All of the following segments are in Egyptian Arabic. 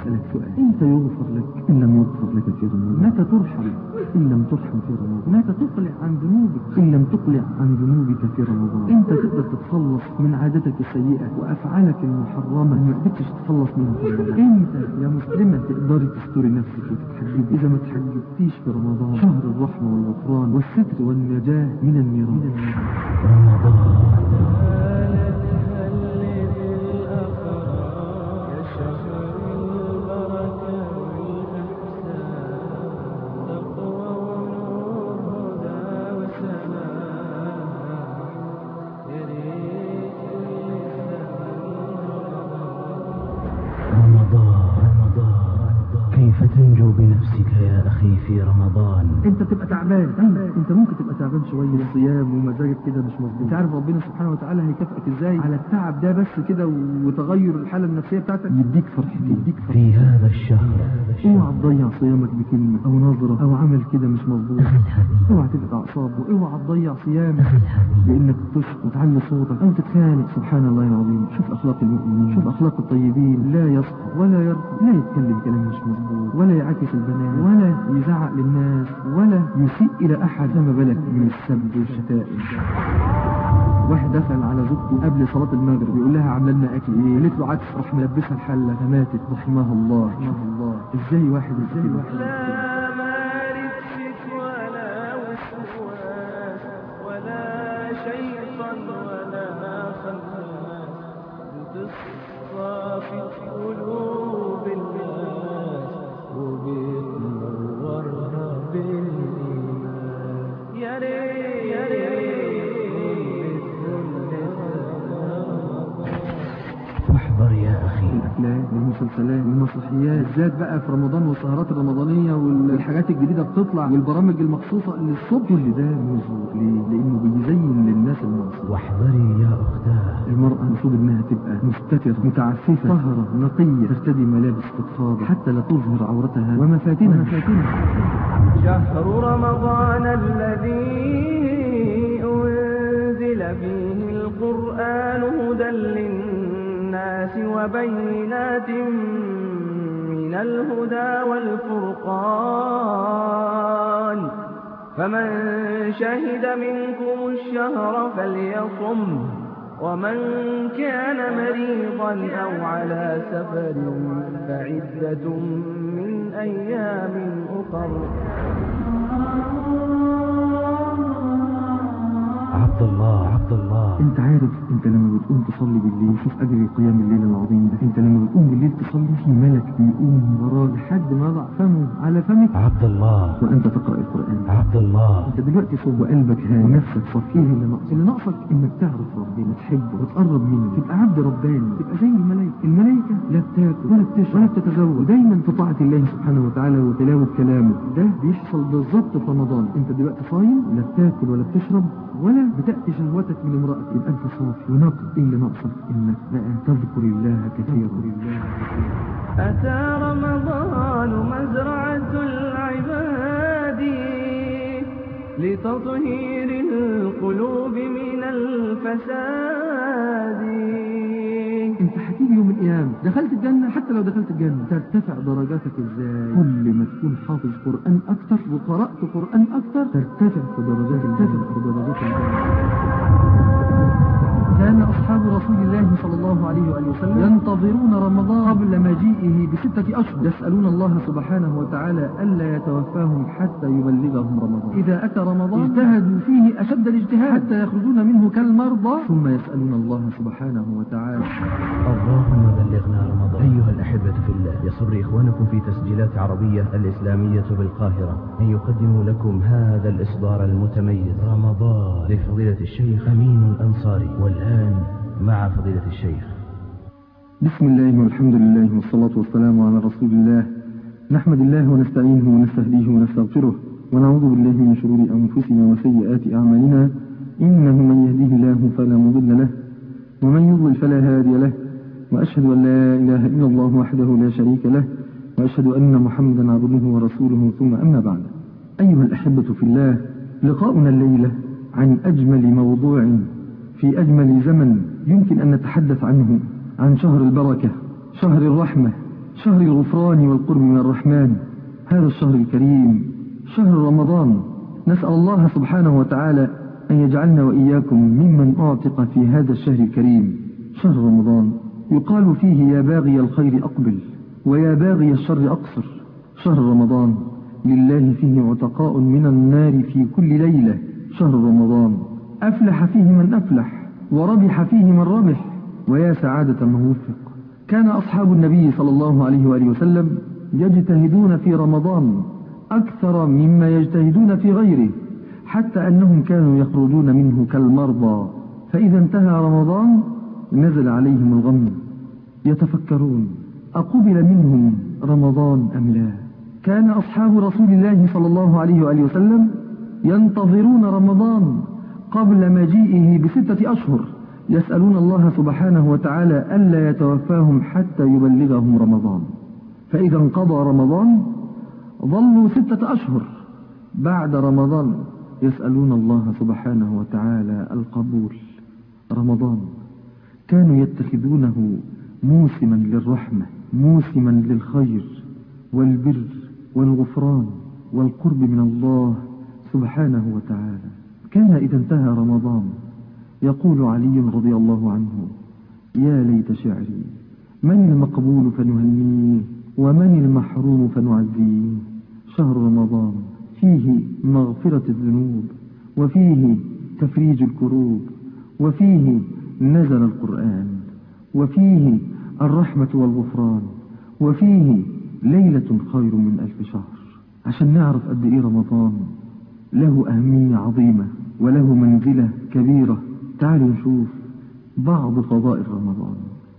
أسألك سؤال أنت يغفر لك إن لم يغفر لك في رمضان متى ترحم إن لم ترحم في رمضان متى تقلع عن ذنوبك إن لم تقلع عن ذنوبك في رمضان أنت تقدر تتخلص من عادتك السيئة وأفعالك المحرمة ما قدرتش تتخلص منها في رمضان أنت يا مسلمة تقدري تستوري نفسك وتتحجبي إذا ما تحجبتيش في رمضان شهر الرحمة والغفران والستر والنجاة من النيران رمضان رمضان كيف تنجو بنفسك يا أخي في رمضان انت تبقى تعبان انت ممكن تبقى تعبان شويه الصيام ومزاجك كده مش مظبوط انت عارف ربنا سبحانه وتعالى هيكافئك ازاي على التعب ده بس كده وتغير الحاله النفسيه بتاعتك يديك فرحتين يديك فرحتين في هذا الشهر اوعى تضيع صيامك بكلمه او نظره او عمل كده مش مظبوط اوعى تقطع اعصابه اوعى تضيع صيامك بانك تسكت وتعلي صوتك او تتخانق سبحان الله العظيم شوف اخلاق المؤمنين شوف اخلاق الطيبين لا يسقط ولا يرقص لا يتكلم كلام مش مظبوط ولا يعاكس البنات ولا يزعق للناس ولا يسيء الى احد فما بالك من السب والشتائم واحد دخل على زوجته قبل صلاة المغرب يقول لها عامله لنا اكل ايه قالت له عدس راح ملبسها الحله فماتت رحمها الله رحمها الله ازاي واحد ازاي واحد لا مارد ولا وسواس ولا شيطان ولا خناس بتصفى في قلوب الناس وبتنورها بالإيمان يا ريت يا واحذر يا أخي الافلام والمسلسلات والمسرحيات بالذات بقى في رمضان والسهرات الرمضانيه والحاجات الجديده بتطلع والبرامج المخصوصه للصبح كل ده مزور ليه؟ لانه بيزين للناس المعصيه واحذري يا أختاه المرأة المفروض انها تبقى مستترة متعففة طهرة نقية ترتدي ملابس فضفاضة حتى لا تظهر عورتها ومفاتنها ومفاتنها شهر رمضان الذي أنزل فيه القرآن هدى للناس وبينات من الهدى والفرقان فمن شهد منكم الشهر فليصم ومن كان مريضا أو على سفر فعدة من أيام أخر عبد الله عبد الله انت عارف انت لما بتقوم تصلي بالليل شوف اجر قيام الليل العظيم ده انت لما بتقوم بالليل تصلي في ملك بيقوم وراك لحد ما يضع فمه على فمك عبد الله وانت تقرا القران عبد الله انت دلوقتي صوب وقلبك هادي ونفسك صافي ايه اللي ناقصك اللي ناقصك انك تعرف ربنا تحبه وتقرب منه تبقى عبد رباني تبقى زي الملائكه الملائكه لا بتاكل ولا بتشرب ولا بتتزوج ودايما في طاعه الله سبحانه وتعالى وتلاوه كلامه ده بيحصل بالظبط في رمضان انت دلوقتي صايم لا بتاكل ولا بتشرب ولا بتاتي شهوتك من امرأتك يبقى انت صافي ونقي ايه اللي ناقصك انك بقى تذكر الله كثيرا أتى رمضان مزرعة العباد لتطهير القلوب من الفساد انت هتيجي يوم القيامة دخلت الجنة حتى لو دخلت الجنة ترتفع درجاتك ازاي كل ما تكون حافظ قرآن اكتر وقرأت قرآن اكتر ترتفع في درجات ترتفع في درجات الجنة كان أصحاب رسول الله صلى الله عليه وآله وسلم ينتظرون رمضان قبل مجيئه بستة أشهر يسألون الله سبحانه وتعالى ألا يتوفاهم حتى يبلغهم رمضان إذا أتى رمضان اجتهدوا فيه أشد الاجتهاد حتى يخرجون منه كالمرضى ثم يسألون الله سبحانه وتعالى اللهم بلغنا رمضان أيها الأحبة في الله يسر إخوانكم في تسجيلات عربية الإسلامية بالقاهرة أن يقدموا لكم هذا الإصدار المتميز رمضان لفضيلة الشيخ أمين الأنصاري والآن مع فضيلة الشيخ بسم الله والحمد لله والصلاة والسلام على رسول الله نحمد الله ونستعينه ونستهديه ونستغفره ونعوذ بالله من شرور أنفسنا وسيئات أعمالنا إنه من يهديه الله فلا مضل له ومن يضلل فلا هادي له وأشهد أن لا إله إلا الله وحده لا شريك له وأشهد أن محمدا عبده ورسوله ثم أما بعد أيها الأحبة في الله لقاؤنا الليلة عن أجمل موضوع في أجمل زمن يمكن أن نتحدث عنه عن شهر البركة شهر الرحمة شهر الغفران والقرب من الرحمن هذا الشهر الكريم شهر رمضان نسأل الله سبحانه وتعالى أن يجعلنا وإياكم ممن أعتق في هذا الشهر الكريم شهر رمضان يقال فيه يا باغي الخير أقبل ويا باغي الشر أقصر شهر رمضان لله فيه عتقاء من النار في كل ليلة شهر رمضان أفلح فيه من أفلح وربح فيه من ربح ويا سعادة من وفق كان أصحاب النبي صلى الله عليه وآله وسلم يجتهدون في رمضان أكثر مما يجتهدون في غيره حتى أنهم كانوا يخرجون منه كالمرضى فإذا انتهى رمضان نزل عليهم الغم يتفكرون أقبل منهم رمضان أم لا كان أصحاب رسول الله صلى الله عليه وآله وسلم ينتظرون رمضان قبل مجيئه بستة أشهر يسألون الله سبحانه وتعالى ألا يتوفاهم حتى يبلغهم رمضان فإذا انقضى رمضان ظلوا ستة أشهر بعد رمضان يسألون الله سبحانه وتعالى القبول رمضان كانوا يتخذونه موسما للرحمة موسما للخير والبر والغفران والقرب من الله سبحانه وتعالى كان إذا انتهى رمضان يقول علي رضي الله عنه يا ليت شعري من المقبول فنهنيه ومن المحروم فنعزيه شهر رمضان فيه مغفرة الذنوب وفيه تفريج الكروب وفيه نزل القرآن وفيه الرحمة والغفران وفيه ليلة خير من ألف شهر عشان نعرف قد إيه رمضان له أهمية عظيمة وله منزلة كبيرة تعالوا نشوف بعض فضائل رمضان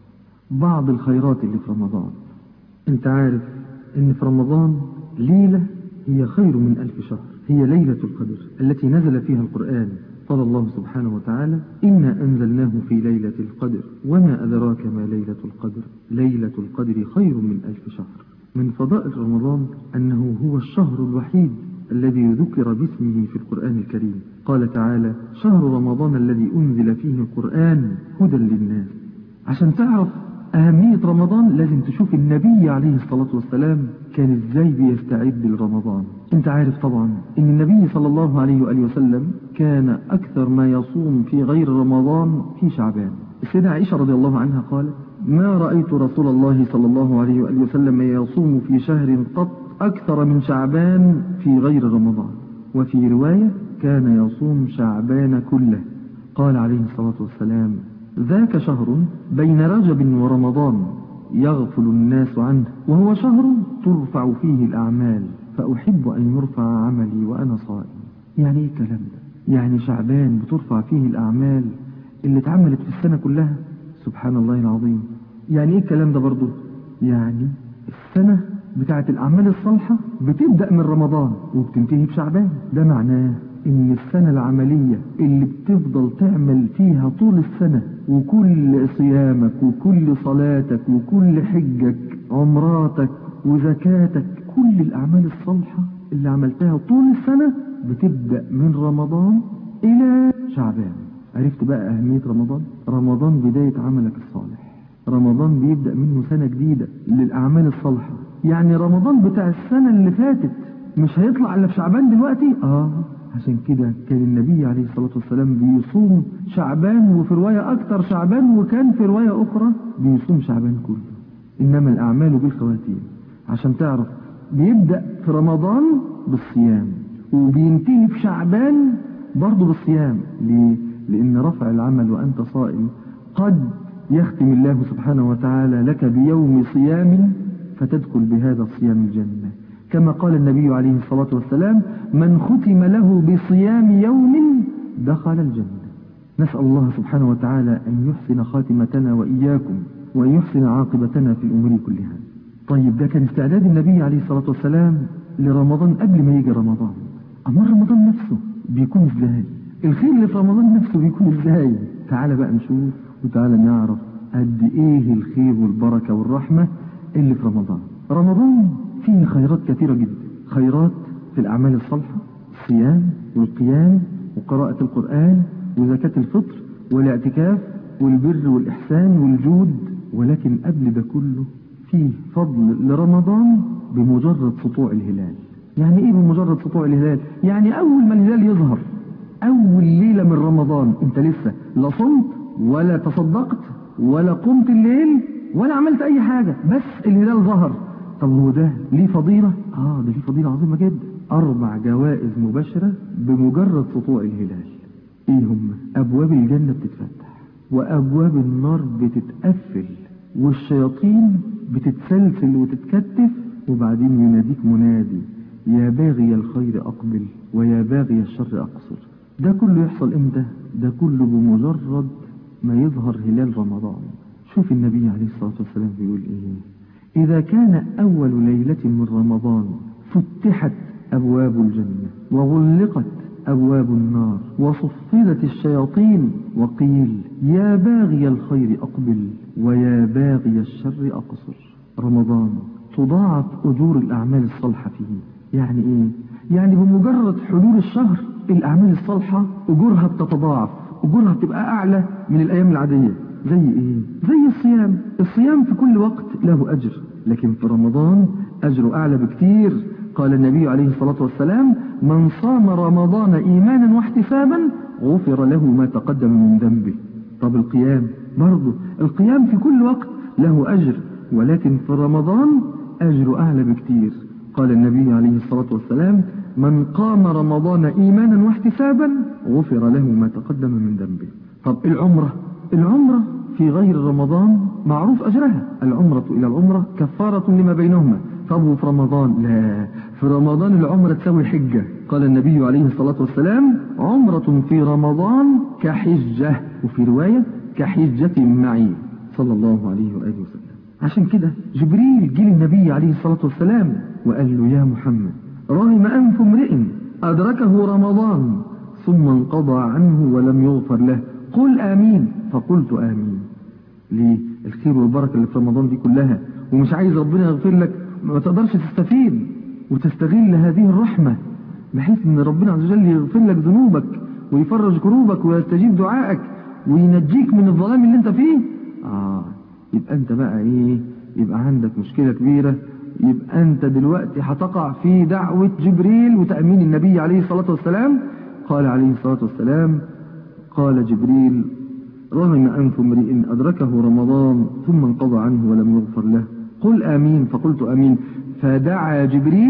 بعض الخيرات اللي في رمضان انت عارف ان في رمضان ليلة هي خير من ألف شهر هي ليلة القدر التي نزل فيها القرآن قال الله سبحانه وتعالى إنا أنزلناه في ليلة القدر وما أدراك ما ليلة القدر ليلة القدر خير من ألف شهر من فضائل رمضان أنه هو الشهر الوحيد الذي ذكر باسمه في القرآن الكريم قال تعالى شهر رمضان الذي أنزل فيه القرآن هدى للناس عشان تعرف أهمية رمضان لازم تشوف النبي عليه الصلاة والسلام كان ازاي بيستعد لرمضان انت عارف طبعا ان النبي صلى الله عليه وآله وسلم كان أكثر ما يصوم في غير رمضان في شعبان السيدة عائشة رضي الله عنها قالت ما رأيت رسول الله صلى الله عليه وآله وسلم يصوم في شهر قط أكثر من شعبان في غير رمضان وفي رواية كان يصوم شعبان كله قال عليه الصلاة والسلام ذاك شهر بين رجب ورمضان يغفل الناس عنه وهو شهر ترفع فيه الأعمال فأحب أن يرفع عملي وأنا صائم يعني ايه الكلام ده يعني شعبان بترفع فيه الأعمال اللي اتعملت في السنة كلها سبحان الله العظيم يعني ايه الكلام ده برضو يعني السنة بتاعت الأعمال الصالحة بتبدأ من رمضان وبتنتهي بشعبان ده معناه ان السنة العملية اللي بتفضل تعمل فيها طول السنة وكل صيامك وكل صلاتك وكل حجك عمراتك وزكاتك كل الأعمال الصالحة اللي عملتها طول السنة بتبدأ من رمضان إلى شعبان عرفت بقى أهمية رمضان رمضان بداية عملك الصالح رمضان بيبدأ منه سنة جديدة للأعمال الصالحة يعني رمضان بتاع السنة اللي فاتت مش هيطلع إلا في شعبان دلوقتي آه عشان كده كان النبي عليه الصلاة والسلام بيصوم شعبان وفي رواية أكتر شعبان وكان في رواية أخرى بيصوم شعبان كله إنما الأعمال بالخواتيم عشان تعرف بيبدأ في رمضان بالصيام وبينتهي في شعبان برضه بالصيام ليه؟ لأن رفع العمل وأنت صائم قد يختم الله سبحانه وتعالى لك بيوم صيام فتدخل بهذا الصيام الجنة كما قال النبي عليه الصلاة والسلام من ختم له بصيام يوم دخل الجنة نسأل الله سبحانه وتعالى أن يحسن خاتمتنا وإياكم وأن يحسن عاقبتنا في الأمور كلها طيب ده كان استعداد النبي عليه الصلاة والسلام لرمضان قبل ما يجي رمضان أما رمضان نفسه بيكون ازاي الخير اللي في رمضان نفسه بيكون ازاي تعال بقى نشوف وتعالى نعرف قد ايه الخير والبركة والرحمة اللي في رمضان رمضان فيه خيرات كثيرة جدا خيرات في الأعمال الصالحة الصيام والقيام وقراءة القرآن وزكاة الفطر والاعتكاف والبر والإحسان والجود ولكن قبل ده كله فيه فضل لرمضان بمجرد سطوع الهلال يعني ايه بمجرد سطوع الهلال يعني اول ما الهلال يظهر اول ليلة من رمضان انت لسه لا صمت ولا تصدقت ولا قمت الليل ولا عملت اي حاجة بس الهلال ظهر طب هو ده ليه فضيلة اه ده ليه فضيلة عظيمة جدا اربع جوائز مباشرة بمجرد سطوع الهلال ايه هم ابواب الجنة بتتفتح وابواب النار بتتقفل والشياطين بتتسلسل وتتكتف وبعدين يناديك منادي يا باغي الخير اقبل ويا باغي الشر اقصر ده كله يحصل امتى ده كله بمجرد ما يظهر هلال رمضان شوف النبي عليه الصلاة والسلام بيقول ايه اذا كان اول ليلة من رمضان فتحت ابواب الجنة وغلقت أبواب النار وصفدت الشياطين وقيل يا باغي الخير أقبل ويا باغي الشر أقصر رمضان تضاعف أجور الأعمال الصالحة فيه يعني إيه؟ يعني بمجرد حلول الشهر الأعمال الصالحة أجورها بتتضاعف أجورها بتبقى أعلى من الأيام العادية زي إيه؟ زي الصيام الصيام في كل وقت له أجر لكن في رمضان أجره أعلى بكتير قال النبي عليه الصلاة والسلام من صام رمضان إيمانا واحتسابا غفر له ما تقدم من ذنبه طب القيام برضه القيام في كل وقت له أجر ولكن في رمضان أجر أعلى بكتير قال النبي عليه الصلاة والسلام من قام رمضان إيمانا واحتسابا غفر له ما تقدم من ذنبه طب العمرة العمرة في غير رمضان معروف أجرها العمرة إلى العمرة كفارة لما بينهما طب وفي رمضان لا في رمضان العمرة تساوي حجة قال النبي عليه الصلاة والسلام عمرة في رمضان كحجة وفي رواية كحجة معي صلى الله عليه وآله وسلم عشان كده جبريل جه للنبي عليه الصلاة والسلام وقال له يا محمد رغم أنف امرئ أدركه رمضان ثم انقضى عنه ولم يغفر له قل آمين فقلت آمين ليه الخير والبركة اللي في رمضان دي كلها ومش عايز ربنا يغفر لك ما تقدرش تستفيد وتستغل هذه الرحمة بحيث ان ربنا عز وجل يغفر لك ذنوبك ويفرج كروبك ويستجيب دعائك وينجيك من الظلام اللي انت فيه اه يبقى انت بقى ايه يبقى عندك مشكلة كبيرة يبقى انت دلوقتي هتقع في دعوة جبريل وتأمين النبي عليه الصلاة والسلام قال عليه الصلاة والسلام قال جبريل رغم أنف امرئ أدركه رمضان ثم انقضى عنه ولم يغفر له قل آمين فقلت آمين فدعا جبريل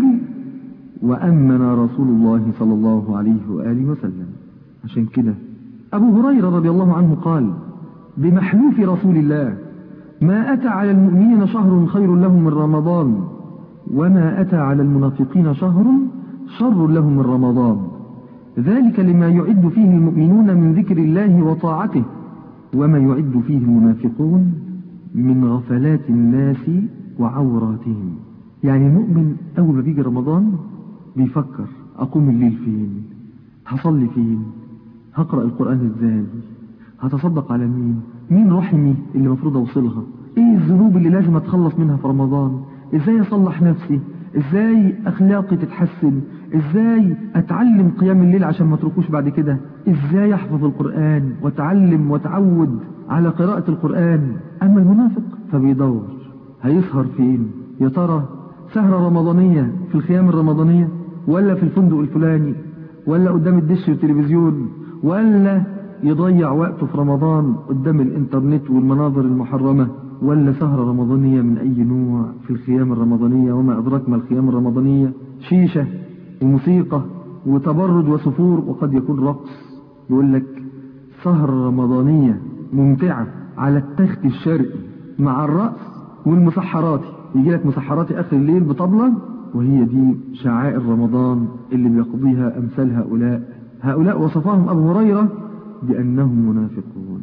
وأمن رسول الله صلى الله عليه وآله وسلم عشان كده أبو هريرة رضي الله عنه قال بمحلوف رسول الله ما أتى على المؤمنين شهر خير لهم من رمضان وما أتى على المنافقين شهر شر لهم من رمضان ذلك لما يعد فيه المؤمنون من ذكر الله وطاعته وما يعد فيه المنافقون من غفلات الناس وعوراتهم يعني المؤمن أول ما بيجي رمضان بيفكر أقوم الليل فين هصلي فين هقرأ القرآن ازاي هتصدق على مين مين رحمي اللي مفروض أوصلها ايه الذنوب اللي لازم أتخلص منها في رمضان ازاي أصلح نفسي ازاي أخلاقي تتحسن ازاي أتعلم قيام الليل عشان ما اتركوش بعد كده ازاي أحفظ القرآن وأتعلم وأتعود على قراءة القرآن أما المنافق فبيدور هيسهر فين يا ترى سهرة رمضانية في الخيام الرمضانية ولا في الفندق الفلاني ولا قدام الدش والتلفزيون ولا يضيع وقته في رمضان قدام الانترنت والمناظر المحرمة ولا سهرة رمضانية من أي نوع في الخيام الرمضانية وما أدراك ما الخيام الرمضانية شيشة وموسيقى وتبرج وسفور وقد يكون رقص يقول لك سهرة رمضانية ممتعة على التخت الشرقي مع الرأس والمسحراتي يجي لك مسحراتي آخر الليل بطبلة وهي دي شعائر رمضان اللي بيقضيها أمثال هؤلاء هؤلاء وصفهم أبو هريرة بأنهم منافقون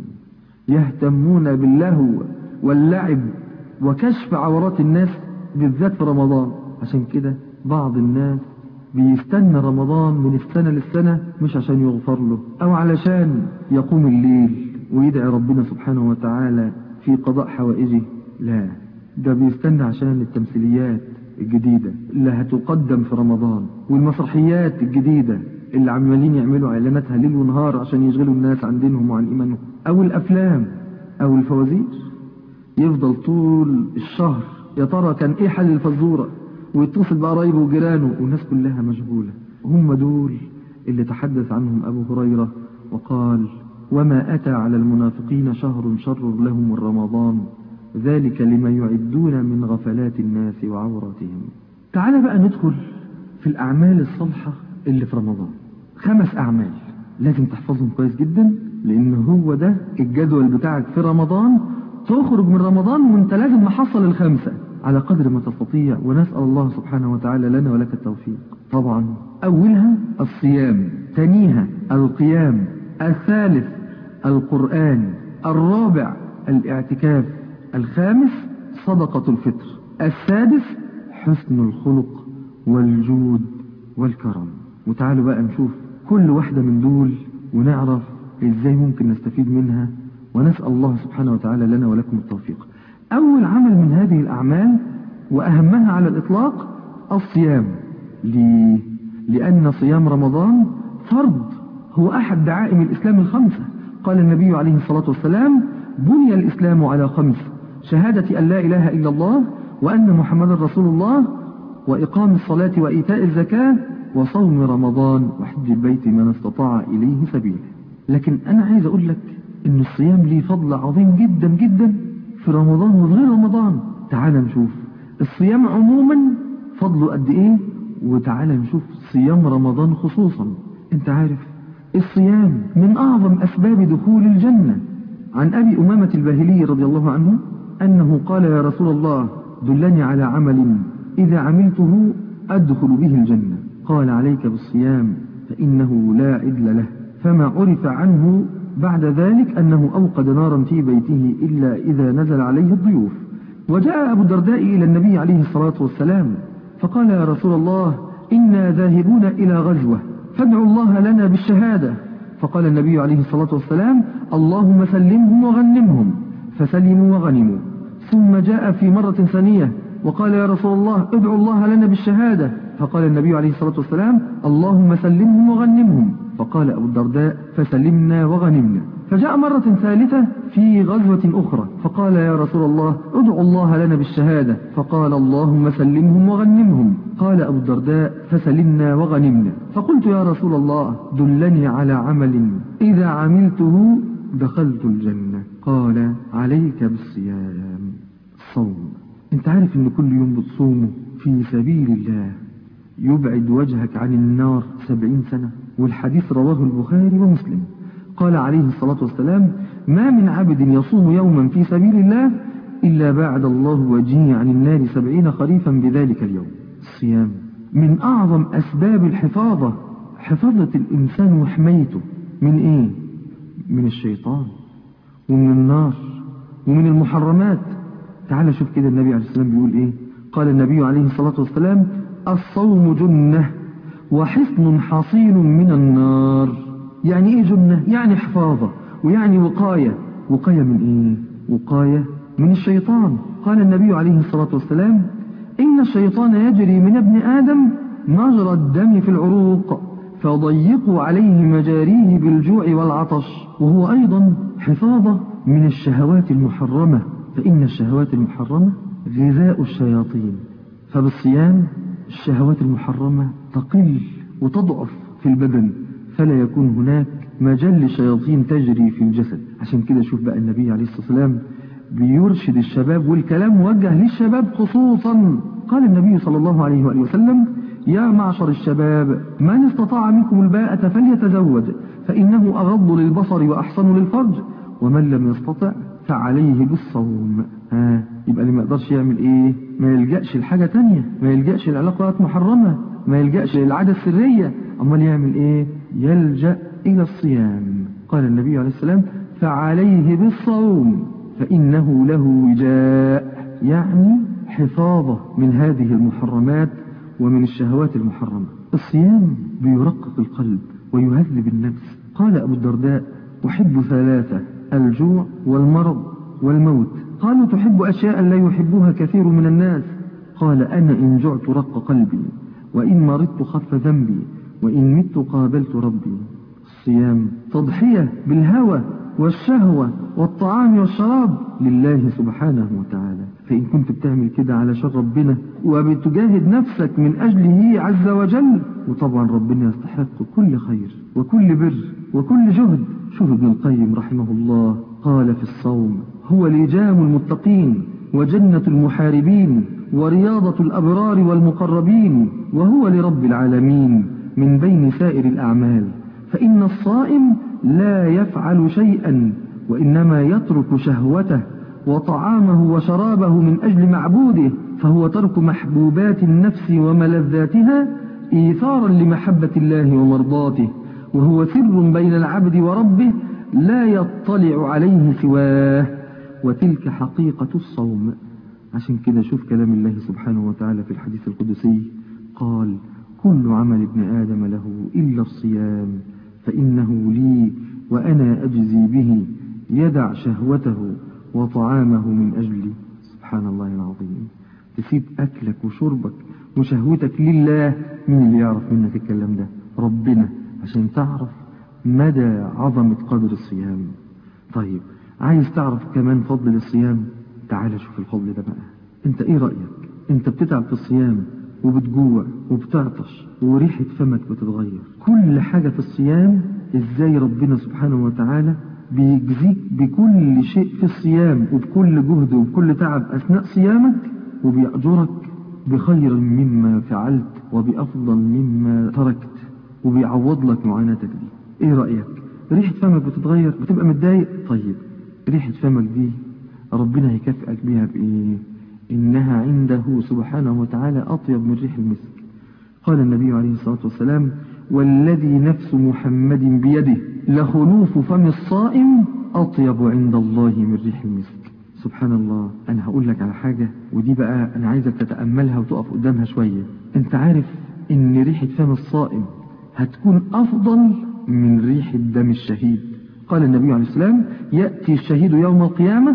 يهتمون باللهو واللعب وكشف عورات الناس بالذات في رمضان عشان كده بعض الناس بيستنى رمضان من السنة للسنة مش عشان يغفر له أو علشان يقوم الليل ويدعي ربنا سبحانه وتعالى في قضاء حوائجه لا ده بيستنى عشان التمثيليات الجديدة اللي هتقدم في رمضان والمسرحيات الجديدة اللي عمالين يعملوا اعلاناتها ليل ونهار عشان يشغلوا الناس عن دينهم وعن ايمانهم او الافلام او الفوازير يفضل طول الشهر يا ترى كان ايه حل الفزورة ويتصل بقرايبه وجيرانه والناس كلها مشغولة هم دول اللي تحدث عنهم أبو هريرة وقال وما أتى على المنافقين شهر شر لهم من رمضان ذلك لما يعدون من غفلات الناس وعوراتهم تعال بقى ندخل في الأعمال الصالحة اللي في رمضان خمس أعمال لازم تحفظهم كويس جدا لأن هو ده الجدول بتاعك في رمضان تخرج من رمضان وانت لازم محصل الخمسة على قدر ما تستطيع ونسأل الله سبحانه وتعالى لنا ولك التوفيق طبعا أولها الصيام ثانيها القيام الثالث القرآن الرابع الاعتكاف الخامس صدقة الفطر السادس حسن الخلق والجود والكرم وتعالوا بقى نشوف كل واحدة من دول ونعرف ازاي ممكن نستفيد منها ونسأل الله سبحانه وتعالى لنا ولكم التوفيق أول عمل من هذه الأعمال وأهمها على الإطلاق الصيام ليه؟ لأن صيام رمضان فرض هو أحد دعائم الإسلام الخمسة قال النبي عليه الصلاة والسلام بني الإسلام على خمس شهادة أن لا إله إلا الله وأن محمد رسول الله وإقام الصلاة وإيتاء الزكاة وصوم رمضان وحج البيت من استطاع إليه سبيلا لكن أنا عايز أقول لك إن الصيام ليه فضل عظيم جدا جدا في رمضان وفي غير رمضان تعال نشوف الصيام عموما فضله قد إيه وتعال نشوف صيام رمضان خصوصا انت عارف الصيام من أعظم أسباب دخول الجنة عن أبي أمامة الباهلي رضي الله عنه أنه قال يا رسول الله دلني على عمل إذا عملته أدخل به الجنة قال عليك بالصيام فإنه لا عدل له فما عرف عنه بعد ذلك أنه أوقد نارا في بيته إلا إذا نزل عليه الضيوف وجاء أبو الدرداء إلى النبي عليه الصلاة والسلام فقال يا رسول الله إنا ذاهبون إلى غزوة فادعوا الله لنا بالشهادة فقال النبي عليه الصلاة والسلام اللهم سلمهم وغنمهم فسلموا وغنموا ثم جاء في مرة ثانية وقال يا رسول الله ادعوا الله لنا بالشهادة فقال النبي عليه الصلاة والسلام اللهم سلمهم وغنمهم فقال أبو الدرداء فسلمنا وغنمنا فجاء مرة ثالثة في غزوة أخرى فقال يا رسول الله ادعوا الله لنا بالشهادة فقال اللهم سلمهم وغنمهم قال أبو الدرداء فسلمنا وغنمنا فقلت يا رسول الله دلني على عمل إذا عملته دخلت الجنة قال عليك بالصيام الصوم انت عارف ان كل يوم بتصومه في سبيل الله يبعد وجهك عن النار سبعين سنة والحديث رواه البخاري ومسلم قال عليه الصلاة والسلام ما من عبد يصوم يوما في سبيل الله إلا باعد الله وجهه عن النار سبعين خريفا بذلك اليوم الصيام من أعظم أسباب الحفاظة حفاظة الإنسان وحمايته من إيه؟ من الشيطان ومن النار ومن المحرمات تعال شوف كده النبي عليه السلام بيقول إيه قال النبي عليه الصلاة والسلام الصوم جنة وحصن حصين من النار يعني ايه جنة يعني حفاظة ويعني وقاية وقاية من ايه وقاية من الشيطان قال النبي عليه الصلاة والسلام إن الشيطان يجري من ابن آدم مجرى الدم في العروق فضيقوا عليه مجاريه بالجوع والعطش وهو أيضا حفاظة من الشهوات المحرمة فإن الشهوات المحرمة غذاء الشياطين فبالصيام الشهوات المحرمة تقل وتضعف في البدن فلا يكون هناك مجال لشياطين تجري في الجسد عشان كده شوف بقى النبي عليه الصلاة والسلام بيرشد الشباب والكلام موجه للشباب خصوصا قال النبي صلى الله عليه وآله وسلم يا معشر الشباب من استطاع منكم الباءة فليتزوج فإنه أغض للبصر وأحسن للفرج ومن لم يستطع فعليه بالصوم ها يبقى اللي ما يقدرش يعمل ايه ما يلجأش لحاجة تانية ما يلجأش لعلاقات محرمة ما يلجأش للعادة السرية أمال يعمل ايه يلجأ إلى الصيام قال النبي عليه السلام فعليه بالصوم فإنه له وجاء يعني حفاظة من هذه المحرمات ومن الشهوات المحرمة الصيام بيرقق القلب ويهذب النفس قال أبو الدرداء أحب ثلاثة الجوع والمرض والموت قالوا تحب أشياء لا يحبها كثير من الناس قال أنا إن جعت رق قلبي وإن مرضت خف ذنبي وإن مت قابلت ربي الصيام تضحية بالهوى والشهوة والطعام والشراب لله سبحانه وتعالى فإن كنت بتعمل كده علشان ربنا وبتجاهد نفسك من أجله عز وجل وطبعا ربنا يستحق كل خير وكل بر وكل جهد شوف ابن القيم رحمه الله قال في الصوم هو لجام المتقين وجنة المحاربين ورياضة الأبرار والمقربين وهو لرب العالمين من بين سائر الأعمال فإن الصائم لا يفعل شيئا وإنما يترك شهوته وطعامه وشرابه من أجل معبوده فهو ترك محبوبات النفس وملذاتها إيثارا لمحبة الله ومرضاته وهو سر بين العبد وربه لا يطلع عليه سواه وتلك حقيقة الصوم عشان كده شوف كلام الله سبحانه وتعالى في الحديث القدسي قال كل عمل ابن آدم له إلا الصيام فإنه لي وأنا أجزي به يدع شهوته وطعامه من أجلي سبحان الله العظيم تسيب أكلك وشربك وشهوتك لله مين اللي يعرف منك الكلام ده ربنا عشان تعرف مدى عظمة قدر الصيام طيب عايز تعرف كمان فضل الصيام تعال شوف الفضل ده بقى انت ايه رأيك انت بتتعب في الصيام وبتجوع وبتعطش وريحة فمك بتتغير كل حاجة في الصيام ازاي ربنا سبحانه وتعالى بيجزيك بكل شيء في الصيام وبكل جهد وبكل تعب أثناء صيامك وبيأجرك بخير مما فعلت وبأفضل مما تركت وبيعوض لك معاناتك دي ايه رأيك ريحة فمك بتتغير بتبقى متضايق طيب ريحة فمك دي ربنا هيكافئك بيها بإيه إنها عنده سبحانه وتعالى أطيب من ريح المسك قال النبي عليه الصلاة والسلام والذي نفس محمد بيده لخلوف فم الصائم أطيب عند الله من ريح المسك سبحان الله أنا هقول لك على حاجة ودي بقى أنا عايزك تتأملها وتقف قدامها شوية أنت عارف إن ريحة فم الصائم هتكون أفضل من ريح دم الشهيد قال النبي عليه السلام يأتي الشهيد يوم القيامة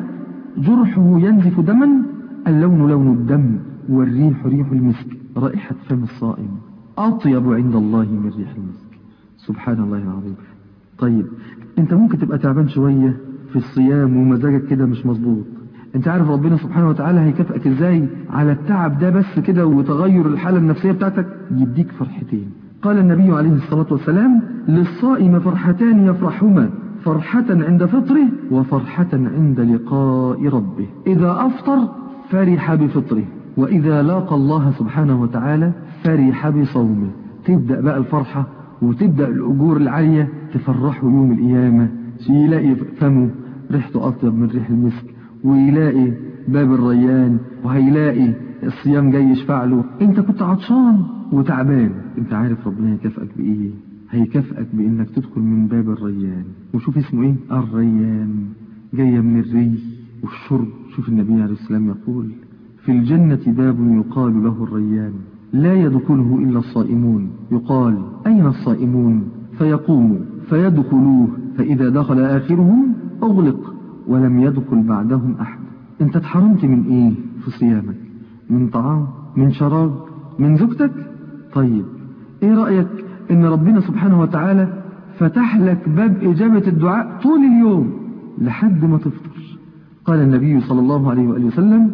جرحه ينزف دما اللون لون الدم والريح ريح المسك رائحة فم الصائم أطيب عند الله من ريح المسك سبحان الله العظيم طيب انت ممكن تبقى تعبان شوية في الصيام ومزاجك كده مش مظبوط انت عارف ربنا سبحانه وتعالى هيكافئك ازاي على التعب ده بس كده وتغير الحالة النفسية بتاعتك يديك فرحتين قال النبي عليه الصلاة والسلام للصائم فرحتان يفرحهما فرحة عند فطره وفرحة عند لقاء ربه إذا أفطر فرح بفطره وإذا لاقى الله سبحانه وتعالى فرح بصومه تبدأ بقى الفرحة وتبدأ الأجور العالية تفرحه يوم القيامة يلاقي فمه ريحته أطيب من ريح المسك ويلاقي باب الريان وهيلاقي الصيام جاي يشفع له انت كنت عطشان وتعبان انت عارف ربنا هيكافئك بايه هيكافئك بانك تدخل من باب الريان وشوف اسمه ايه الريان جاية من الري والشرب شوف النبي عليه السلام يقول في الجنة باب يقال له الريان لا يدخله إلا الصائمون يقال أين الصائمون فيقوموا فيدخلوه فإذا دخل آخرهم أغلق ولم يدخل بعدهم أحد أنت اتحرمت من إيه في صيامك من طعام من شراب من زوجتك طيب إيه رأيك إن ربنا سبحانه وتعالى فتح لك باب إجابة الدعاء طول اليوم لحد ما تفطر قال النبي صلى الله عليه وآله وسلم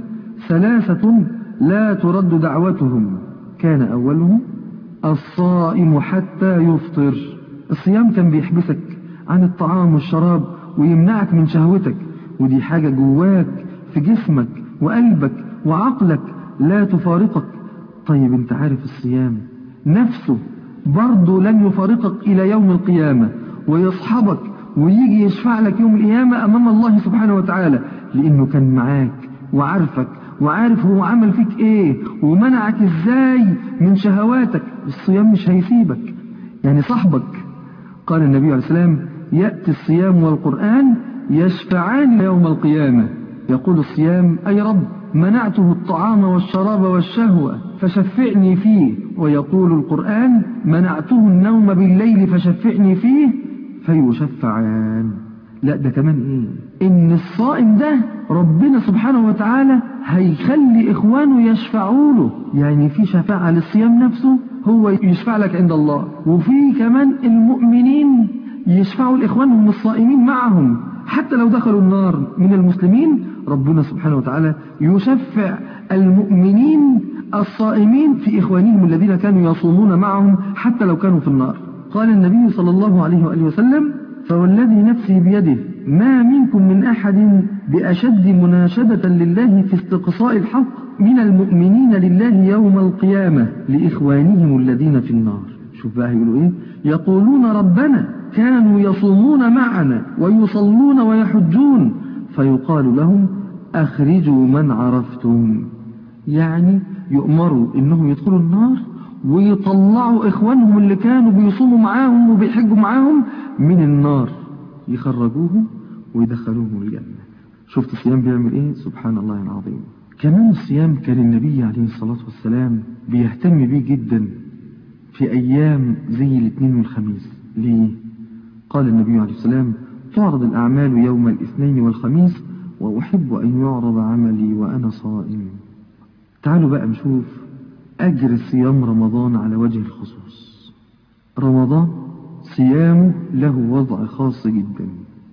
ثلاثة لا ترد دعوتهم كان أولهم الصائم حتى يفطر الصيام كان بيحبسك عن الطعام والشراب ويمنعك من شهوتك ودي حاجة جواك في جسمك وقلبك وعقلك لا تفارقك طيب انت عارف الصيام نفسه برضه لن يفارقك إلى يوم القيامة ويصحبك ويجي يشفع لك يوم القيامة أمام الله سبحانه وتعالى لأنه كان معاك وعارفك وعارف هو عمل فيك ايه ومنعك ازاي من شهواتك الصيام مش هيسيبك يعني صاحبك قال النبي عليه السلام يأتي الصيام والقرآن يشفعان يوم القيامة يقول الصيام أي رب منعته الطعام والشراب والشهوة فشفعني فيه ويقول القرآن منعته النوم بالليل فشفعني فيه فيشفعان لا ده كمان ايه ان الصائم ده ربنا سبحانه وتعالى هيخلي اخوانه يشفعوا له يعني في شفاعة للصيام نفسه هو يشفع لك عند الله وفي كمان المؤمنين يشفعوا لاخوانهم الصائمين معهم حتى لو دخلوا النار من المسلمين ربنا سبحانه وتعالى يشفع المؤمنين الصائمين في إخوانهم الذين كانوا يصومون معهم حتى لو كانوا في النار قال النبي صلى الله عليه وآله وسلم فوالذي نفسي بيده ما منكم من أحد بأشد مناشدة لله في استقصاء الحق من المؤمنين لله يوم القيامة لإخوانهم الذين في النار شوف بقى يقولوا إيه يقولون ربنا كانوا يصومون معنا ويصلون ويحجون فيقال لهم أخرجوا من عرفتم يعني يؤمروا إنهم يدخلوا النار ويطلعوا إخوانهم اللي كانوا بيصوموا معاهم وبيحجوا معاهم من النار يخرجوهم ويدخلوهم الجنة شفت الصيام بيعمل إيه سبحان الله العظيم كمان الصيام كان النبي عليه الصلاة والسلام بيهتم بيه جدا في أيام زي الاثنين والخميس ليه؟ قال النبي عليه السلام تعرض الأعمال يوم الاثنين والخميس وأحب أن يعرض عملي وأنا صائم تعالوا بقى نشوف أجر صيام رمضان على وجه الخصوص رمضان صيامه له وضع خاص جدا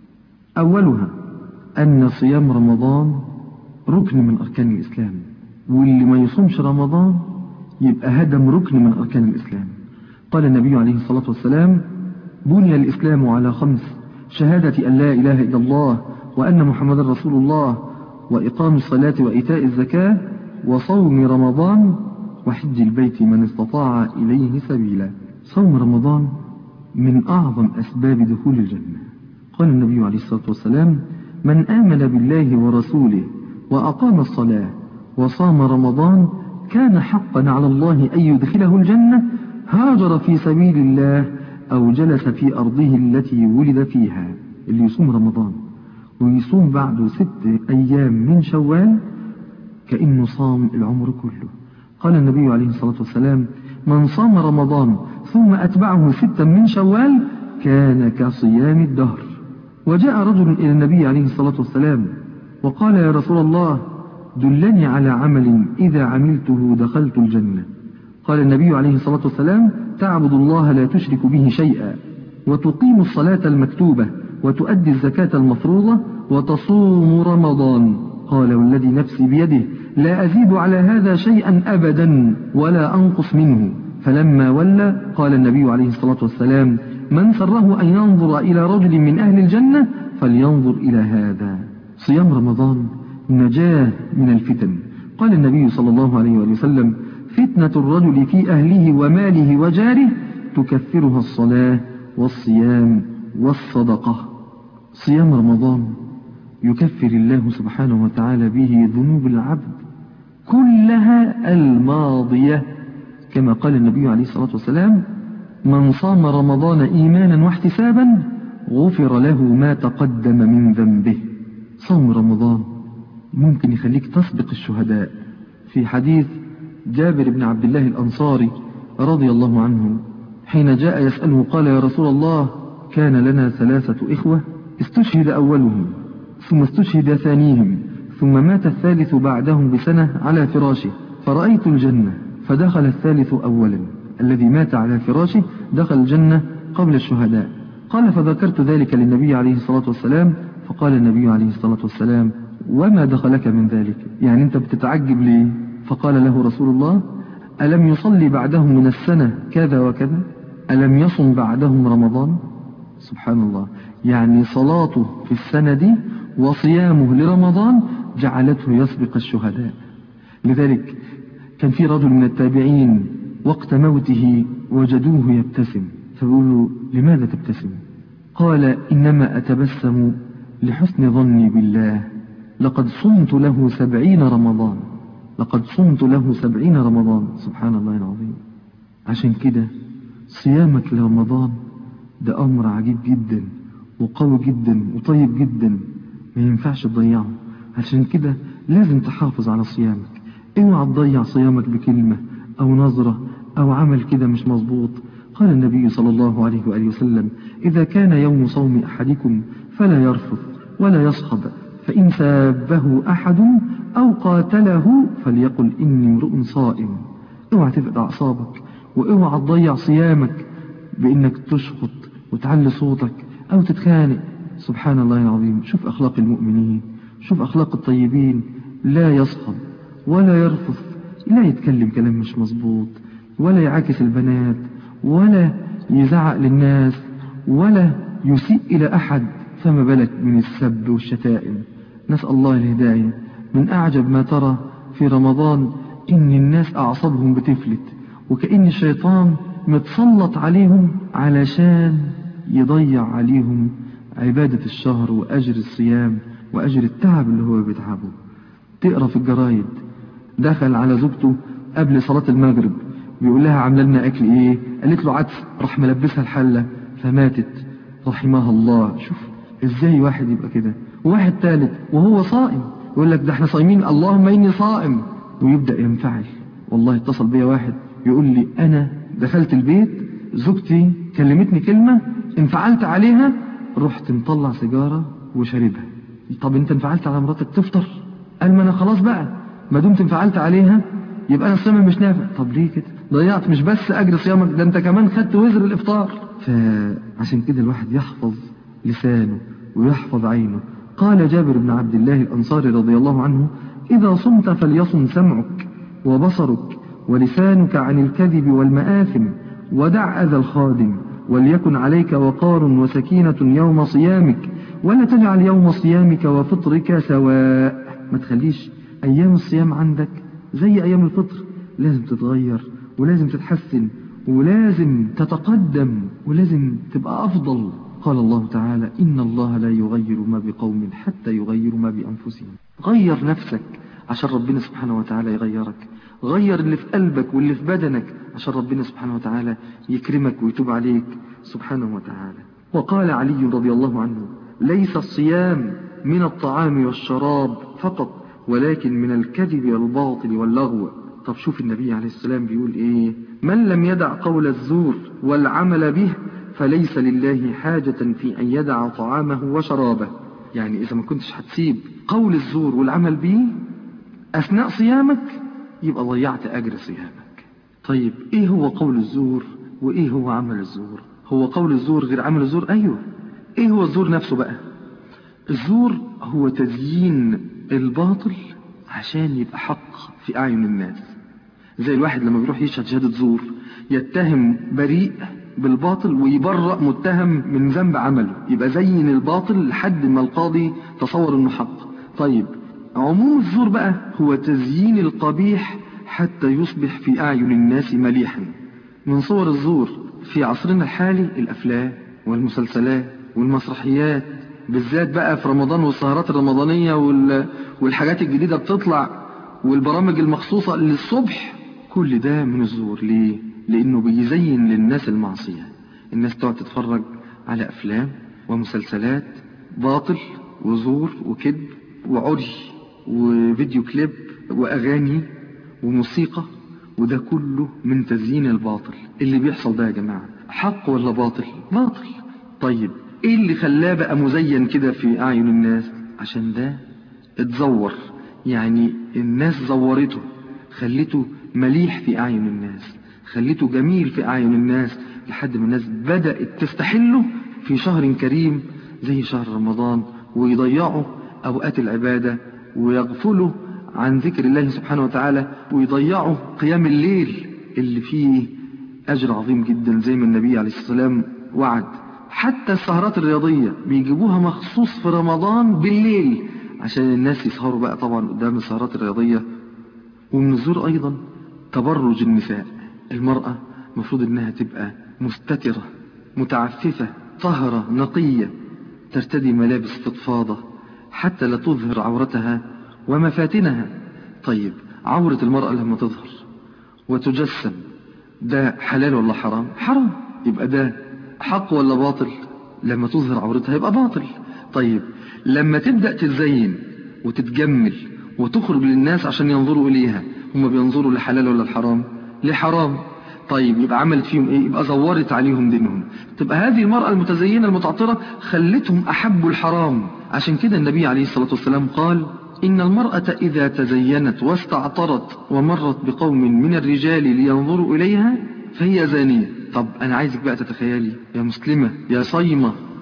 أولها أن صيام رمضان ركن من أركان الإسلام واللي ما يصومش رمضان يبقى هدم ركن من أركان الإسلام قال النبي عليه الصلاة والسلام بني الإسلام على خمس شهادة أن لا إله إلا الله وأن محمد رسول الله وإقام الصلاة وإيتاء الزكاة وصوم رمضان وحج البيت من استطاع إليه سبيلا صوم رمضان من أعظم أسباب دخول الجنة قال النبي عليه الصلاة والسلام من آمن بالله ورسوله وأقام الصلاة وصام رمضان كان حقا على الله أن يدخله الجنة هاجر في سبيل الله أو جلس في أرضه التي ولد فيها اللي يصوم رمضان ويصوم بعده ست أيام من شوال كأنه صام العمر كله قال النبي عليه الصلاة والسلام من صام رمضان ثم أتبعه ستا من شوال كان كصيام الدهر وجاء رجل إلى النبي عليه الصلاة والسلام وقال يا رسول الله دلني على عمل إذا عملته دخلت الجنة قال النبي عليه الصلاة والسلام تعبد الله لا تشرك به شيئا وتقيم الصلاة المكتوبة وتؤدي الزكاة المفروضة وتصوم رمضان قال والذي نفسي بيده لا أزيد على هذا شيئا أبدا ولا أنقص منه فلما ولى قال النبي عليه الصلاة والسلام من سره أن ينظر إلى رجل من أهل الجنة فلينظر إلى هذا صيام رمضان نجاة من الفتن قال النبي صلى الله عليه وسلم فتنة الرجل في أهله وماله وجاره تكفرها الصلاة والصيام والصدقة صيام رمضان يكفر الله سبحانه وتعالى به ذنوب العبد كلها الماضية كما قال النبي عليه الصلاة والسلام من صام رمضان إيمانا واحتسابا غفر له ما تقدم من ذنبه صوم رمضان ممكن يخليك تسبق الشهداء في حديث جابر بن عبد الله الأنصاري رضي الله عنه حين جاء يسأله قال يا رسول الله كان لنا ثلاثة إخوة استشهد أولهم ثم استشهد ثانيهم ثم مات الثالث بعدهم بسنة على فراشه فرأيت الجنة فدخل الثالث أولا الذي مات على فراشه دخل الجنة قبل الشهداء قال فذكرت ذلك للنبي عليه الصلاة والسلام فقال النبي عليه الصلاة والسلام وما دخلك من ذلك يعني أنت بتتعجب ليه فقال له رسول الله ألم يصلي بعدهم من السنة كذا وكذا ألم يصم بعدهم رمضان سبحان الله يعني صلاته في السنة دي وصيامه لرمضان جعلته يسبق الشهداء لذلك كان في رجل من التابعين وقت موته وجدوه يبتسم فبيقولوا لماذا تبتسم قال إنما أتبسم لحسن ظني بالله لقد صمت له سبعين رمضان لقد صمت له سبعين رمضان سبحان الله العظيم عشان كده صيامك لرمضان ده أمر عجيب جدا وقوي جدا وطيب جدا ما ينفعش تضيعه عشان كده لازم تحافظ على صيامك اوعى تضيع صيامك بكلمة أو نظرة أو عمل كده مش مظبوط قال النبي صلى الله عليه وآله وسلم إذا كان يوم صوم أحدكم فلا يرفث ولا يصخب فإن سابه أحد أو قاتله فليقل إني امرؤ صائم اوعى تفقد أعصابك واوعى تضيع صيامك بإنك تشخط وتعلي صوتك أو تتخانق سبحان الله العظيم شوف أخلاق المؤمنين شوف أخلاق الطيبين لا يصخب ولا يرفث لا يتكلم كلام مش مظبوط ولا يعاكس البنات ولا يزعق للناس ولا يسيء إلى أحد فما بالك من السب والشتائم نسأل الله الهداية من أعجب ما ترى في رمضان إن الناس أعصابهم بتفلت وكأن الشيطان متسلط عليهم علشان يضيع عليهم عبادة الشهر وأجر الصيام وأجر التعب اللي هو بيتعبه تقرأ في الجرايد دخل على زوجته قبل صلاة المغرب بيقول لها عامله لنا أكل إيه قالت له عدس راح ملبسها الحلة فماتت رحمها الله شوف إزاي واحد يبقى كده وواحد ثالث وهو صائم يقول لك ده احنا صايمين اللهم إني صائم ويبدأ ينفعل والله اتصل بيا واحد يقول لي أنا دخلت البيت زوجتي كلمتني كلمة انفعلت عليها رحت مطلع سيجارة وشربها طب انت انفعلت على مراتك تفطر قال ما انا خلاص بقى ما دمت انفعلت عليها يبقى انا الصيام مش نافع طب ليه كده ضيعت مش بس اجر صيامك ده انت كمان خدت وزر الافطار فعشان كده الواحد يحفظ لسانه ويحفظ عينه قال جابر بن عبد الله الانصاري رضي الله عنه اذا صمت فليصم سمعك وبصرك ولسانك عن الكذب والمآثم ودع أذى الخادم وليكن عليك وقار وسكينة يوم صيامك ولا تجعل يوم صيامك وفطرك سواء ما تخليش أيام الصيام عندك زي أيام الفطر لازم تتغير ولازم تتحسن ولازم تتقدم ولازم تبقى أفضل قال الله تعالى إن الله لا يغير ما بقوم حتى يغيروا ما بأنفسهم غير نفسك عشان ربنا سبحانه وتعالى يغيرك غير اللي في قلبك واللي في بدنك عشان ربنا سبحانه وتعالى يكرمك ويتوب عليك سبحانه وتعالى وقال علي رضي الله عنه ليس الصيام من الطعام والشراب فقط ولكن من الكذب والباطل واللغو طب شوف النبي عليه السلام بيقول ايه من لم يدع قول الزور والعمل به فليس لله حاجة في أن يدع طعامه وشرابه يعني إذا ما كنتش هتسيب قول الزور والعمل به أثناء صيامك يبقى ضيعت أجر صيامك طيب إيه هو قول الزور وإيه هو عمل الزور هو قول الزور غير عمل الزور أيوه إيه هو الزور نفسه بقى الزور هو تزيين الباطل عشان يبقى حق في أعين الناس زي الواحد لما بيروح يشهد شهادة زور يتهم بريء بالباطل ويبرأ متهم من ذنب عمله يبقى زين الباطل لحد ما القاضي تصور انه حق طيب عموم الزور بقى هو تزيين القبيح حتى يصبح في أعين الناس مليحا من صور الزور في عصرنا الحالي الأفلام والمسلسلات والمسرحيات بالذات بقى في رمضان والسهرات الرمضانية وال... والحاجات الجديدة بتطلع والبرامج المخصوصة للصبح كل ده من الزور ليه؟ لأنه بيزين للناس المعصية الناس تقعد تتفرج على أفلام ومسلسلات باطل وزور وكذب وعري وفيديو كليب وأغاني وموسيقى وده كله من تزيين الباطل اللي بيحصل ده يا جماعة حق ولا باطل باطل طيب ايه اللي خلاه بقى مزين كده في أعين الناس عشان ده اتزور يعني الناس زورته خليته مليح في أعين الناس خليته جميل في أعين الناس لحد ما الناس بدأت تستحله في شهر كريم زي شهر رمضان ويضيعوا أوقات العبادة ويغفلوا عن ذكر الله سبحانه وتعالى ويضيعوا قيام الليل اللي فيه أجر عظيم جدا زي ما النبي عليه الصلاة والسلام وعد حتى السهرات الرياضية بيجيبوها مخصوص في رمضان بالليل عشان الناس يسهروا بقى طبعا قدام السهرات الرياضية ومن الزور أيضا تبرج النساء المرأة مفروض إنها تبقى مستترة متعففة طهرة نقية ترتدي ملابس فضفاضة حتى لا تظهر عورتها ومفاتنها طيب عورة المرأة لما تظهر وتجسم ده حلال ولا حرام حرام يبقى ده حق ولا باطل لما تظهر عورتها يبقى باطل طيب لما تبدأ تتزين وتتجمل وتخرج للناس عشان ينظروا إليها هم بينظروا لحلال ولا الحرام لحرام طيب يبقى عملت فيهم ايه يبقى زورت عليهم دينهم تبقى هذه المرأة المتزينة المتعطرة خلتهم أحبوا الحرام عشان كده النبي عليه الصلاة والسلام قال إن المرأة إذا تزينت واستعطرت ومرت بقوم من الرجال لينظروا إليها فهي زانية طب أنا عايزك بقى تتخيلي يا مسلمة يا صايمة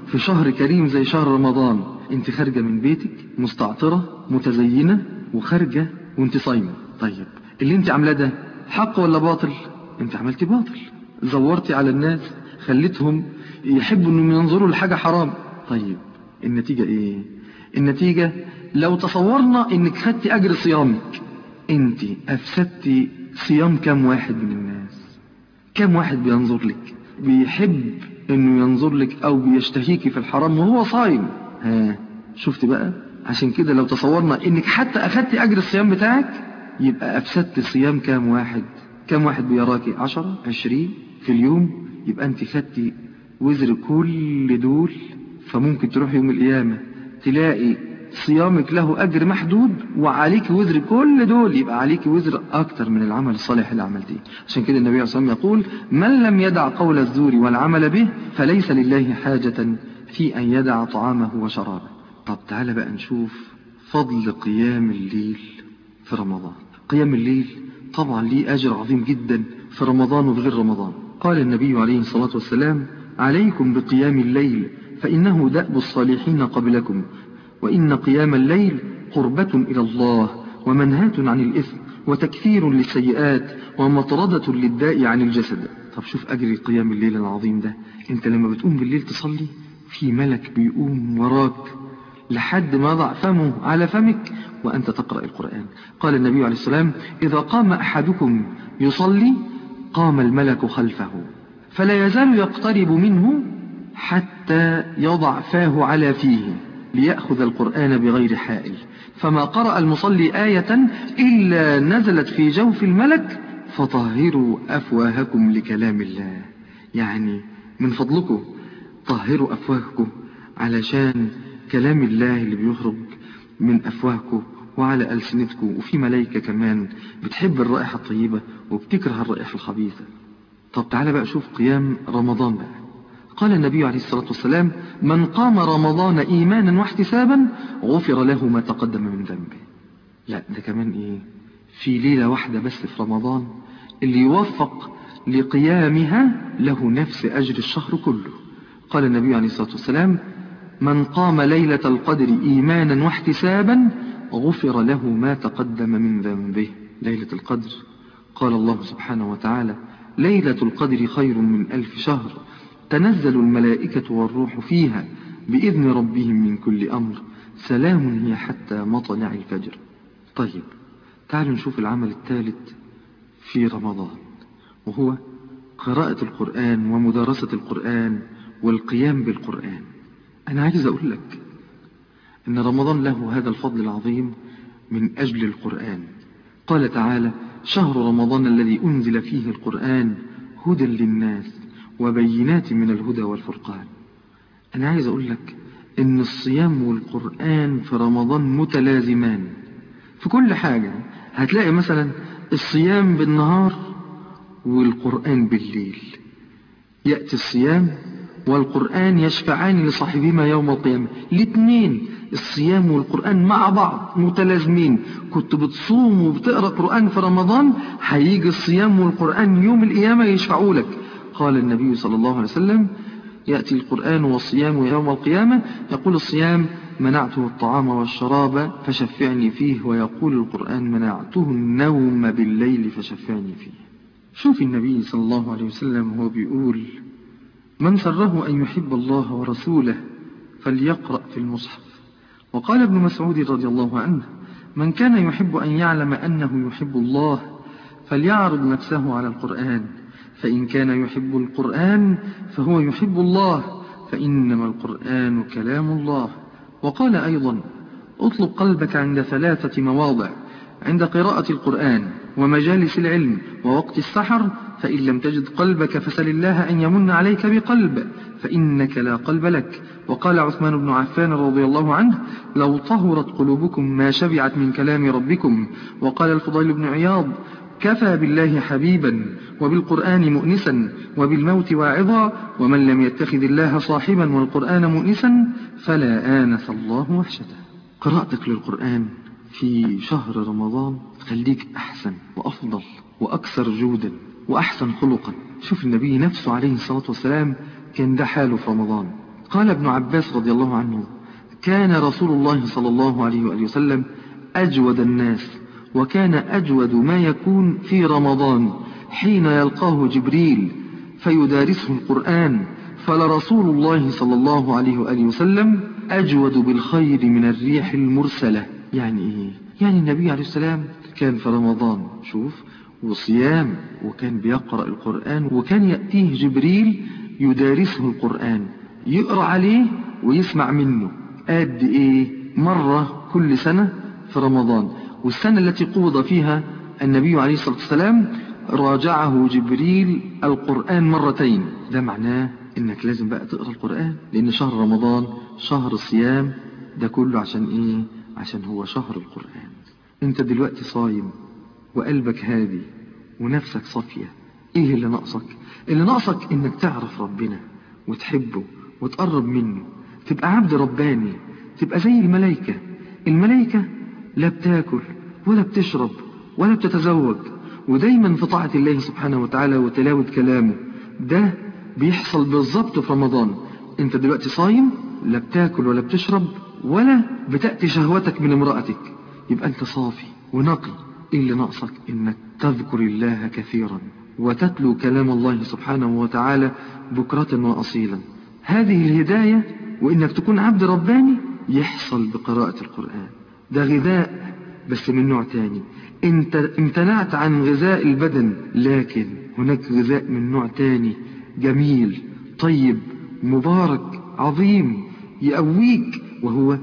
في شهر كريم زي شهر رمضان انت خارجة من بيتك مستعطرة متزينة وخارجة وانت صايمة طيب اللي انت عاملاه ده حق ولا باطل انت عملتي باطل زورتي على الناس خليتهم يحبوا انهم ينظروا لحاجة حرام طيب النتيجة ايه النتيجة لو تصورنا انك خدتي اجر صيامك انت افسدتي صيام كام واحد من الناس كام واحد بينظر لك بيحب انه ينظر لك او بيشتهيكي في الحرام وهو صايم ها شفت بقى عشان كده لو تصورنا انك حتى اخدتي اجر الصيام بتاعك يبقى افسدت صيام كام واحد كام واحد بيراكي عشرة عشرين في اليوم يبقى انت خدتي وزر كل دول فممكن تروح يوم القيامة تلاقي صيامك له أجر محدود وعليك وزر كل دول يبقى عليك وزر أكتر من العمل الصالح اللي عملتيه عشان كده النبي عليه الصلاة والسلام يقول من لم يدع قول الزور والعمل به فليس لله حاجة في أن يدع طعامه وشرابه طب تعالى بقى نشوف فضل قيام الليل في رمضان قيام الليل طبعا ليه أجر عظيم جدا في رمضان وفي غير رمضان قال النبي عليه الصلاة والسلام عليكم بقيام الليل فإنه دأب الصالحين قبلكم وإن قيام الليل قربة إلى الله ومنهاة عن الإثم وتكفير للسيئات ومطردة للداء عن الجسد طب شوف أجر قيام الليل العظيم ده أنت لما بتقوم بالليل تصلي في ملك بيقوم وراك لحد ما ضع فمه على فمك وأنت تقرأ القرآن قال النبي عليه السلام إذا قام أحدكم يصلي قام الملك خلفه فلا يزال يقترب منه حتى يضع فاه على فيه ليأخذ القرآن بغير حائل فما قرأ المصلي آية إلا نزلت في جوف الملك فطهروا أفواهكم لكلام الله يعني من فضلكم طهروا أفواهكم علشان كلام الله اللي بيخرج من أفواهكم وعلى ألسنتكم وفي ملايكة كمان بتحب الرائحة الطيبة وبتكره الرائحة الخبيثة طب تعالى بقى شوف قيام رمضان بقى قال النبي عليه الصلاة والسلام من قام رمضان إيمانا واحتسابا غفر له ما تقدم من ذنبه لا ده كمان إيه في ليلة واحدة بس في رمضان اللي يوفق لقيامها له نفس أجر الشهر كله قال النبي عليه الصلاة والسلام من قام ليلة القدر إيمانا واحتسابا غفر له ما تقدم من ذنبه ليلة القدر قال الله سبحانه وتعالى ليلة القدر خير من ألف شهر تنزل الملائكة والروح فيها بإذن ربهم من كل أمر سلام هي حتى مطلع الفجر طيب تعالوا نشوف العمل الثالث في رمضان وهو قراءة القرآن ومدارسة القرآن والقيام بالقرآن أنا عايز أقول لك إن رمضان له هذا الفضل العظيم من أجل القرآن قال تعالى شهر رمضان الذي أنزل فيه القرآن هدى للناس وبينات من الهدى والفرقان أنا عايز أقول لك إن الصيام والقرآن في رمضان متلازمان في كل حاجة هتلاقي مثلا الصيام بالنهار والقرآن بالليل يأتي الصيام والقرآن يشفعان لصاحبهما يوم القيامة الاثنين الصيام والقرآن مع بعض متلازمين كنت بتصوم وبتقرأ قرآن في رمضان هيجي الصيام والقرآن يوم القيامة يشفعوا لك قال النبي صلى الله عليه وسلم يأتي القرآن والصيام يوم القيامة يقول الصيام منعته الطعام والشراب فشفعني فيه ويقول القرآن منعته النوم بالليل فشفعني فيه شوف النبي صلى الله عليه وسلم هو بيقول من سره أن يحب الله ورسوله فليقرأ في المصحف وقال ابن مسعود رضي الله عنه من كان يحب أن يعلم أنه يحب الله فليعرض نفسه على القرآن فإن كان يحب القرآن فهو يحب الله فإنما القرآن كلام الله وقال أيضا اطلب قلبك عند ثلاثة مواضع عند قراءة القرآن ومجالس العلم ووقت السحر فإن لم تجد قلبك فسل الله أن يمن عليك بقلب فإنك لا قلب لك وقال عثمان بن عفان رضي الله عنه لو طهرت قلوبكم ما شبعت من كلام ربكم وقال الفضيل بن عياض كفى بالله حبيبا وبالقرآن مؤنسا وبالموت واعظا ومن لم يتخذ الله صاحبا والقرآن مؤنسا فلا آنس الله وحشته قراءتك للقرآن في شهر رمضان خليك أحسن وأفضل وأكثر جودا وأحسن خلقا شوف النبي نفسه عليه الصلاة والسلام كان ده حاله في رمضان قال ابن عباس رضي الله عنه كان رسول الله صلى الله عليه وآله وسلم أجود الناس وكان أجود ما يكون في رمضان حين يلقاه جبريل فيدارسه القرآن فلرسول الله صلى الله عليه وآله وسلم أجود بالخير من الريح المرسلة يعني إيه؟ يعني النبي عليه السلام كان في رمضان شوف وصيام وكان بيقرأ القرآن وكان يأتيه جبريل يدارسه القرآن يقرأ عليه ويسمع منه قد إيه مرة كل سنة في رمضان والسنة التي قبض فيها النبي عليه الصلاة والسلام راجعه جبريل القرآن مرتين ده معناه انك لازم بقى تقرأ القرآن لان شهر رمضان شهر الصيام ده كله عشان ايه عشان هو شهر القرآن انت دلوقتي صايم وقلبك هادي ونفسك صافية ايه اللي ناقصك اللي ناقصك انك تعرف ربنا وتحبه وتقرب منه تبقى عبد رباني تبقى زي الملائكة الملائكة لا بتاكل ولا بتشرب ولا بتتزوج ودايما في طاعة الله سبحانه وتعالى وتلاوة كلامه ده بيحصل بالظبط في رمضان انت دلوقتي صايم لا بتاكل ولا بتشرب ولا بتأتي شهوتك من امرأتك يبقى انت صافي ونقي ايه اللي ناقصك انك تذكر الله كثيرا وتتلو كلام الله سبحانه وتعالى بكرة وأصيلا هذه الهداية وإنك تكون عبد رباني يحصل بقراءة القرآن ده غذاء بس من نوع تاني انت امتنعت عن غذاء البدن لكن هناك غذاء من نوع تاني جميل طيب مبارك عظيم يقويك وهو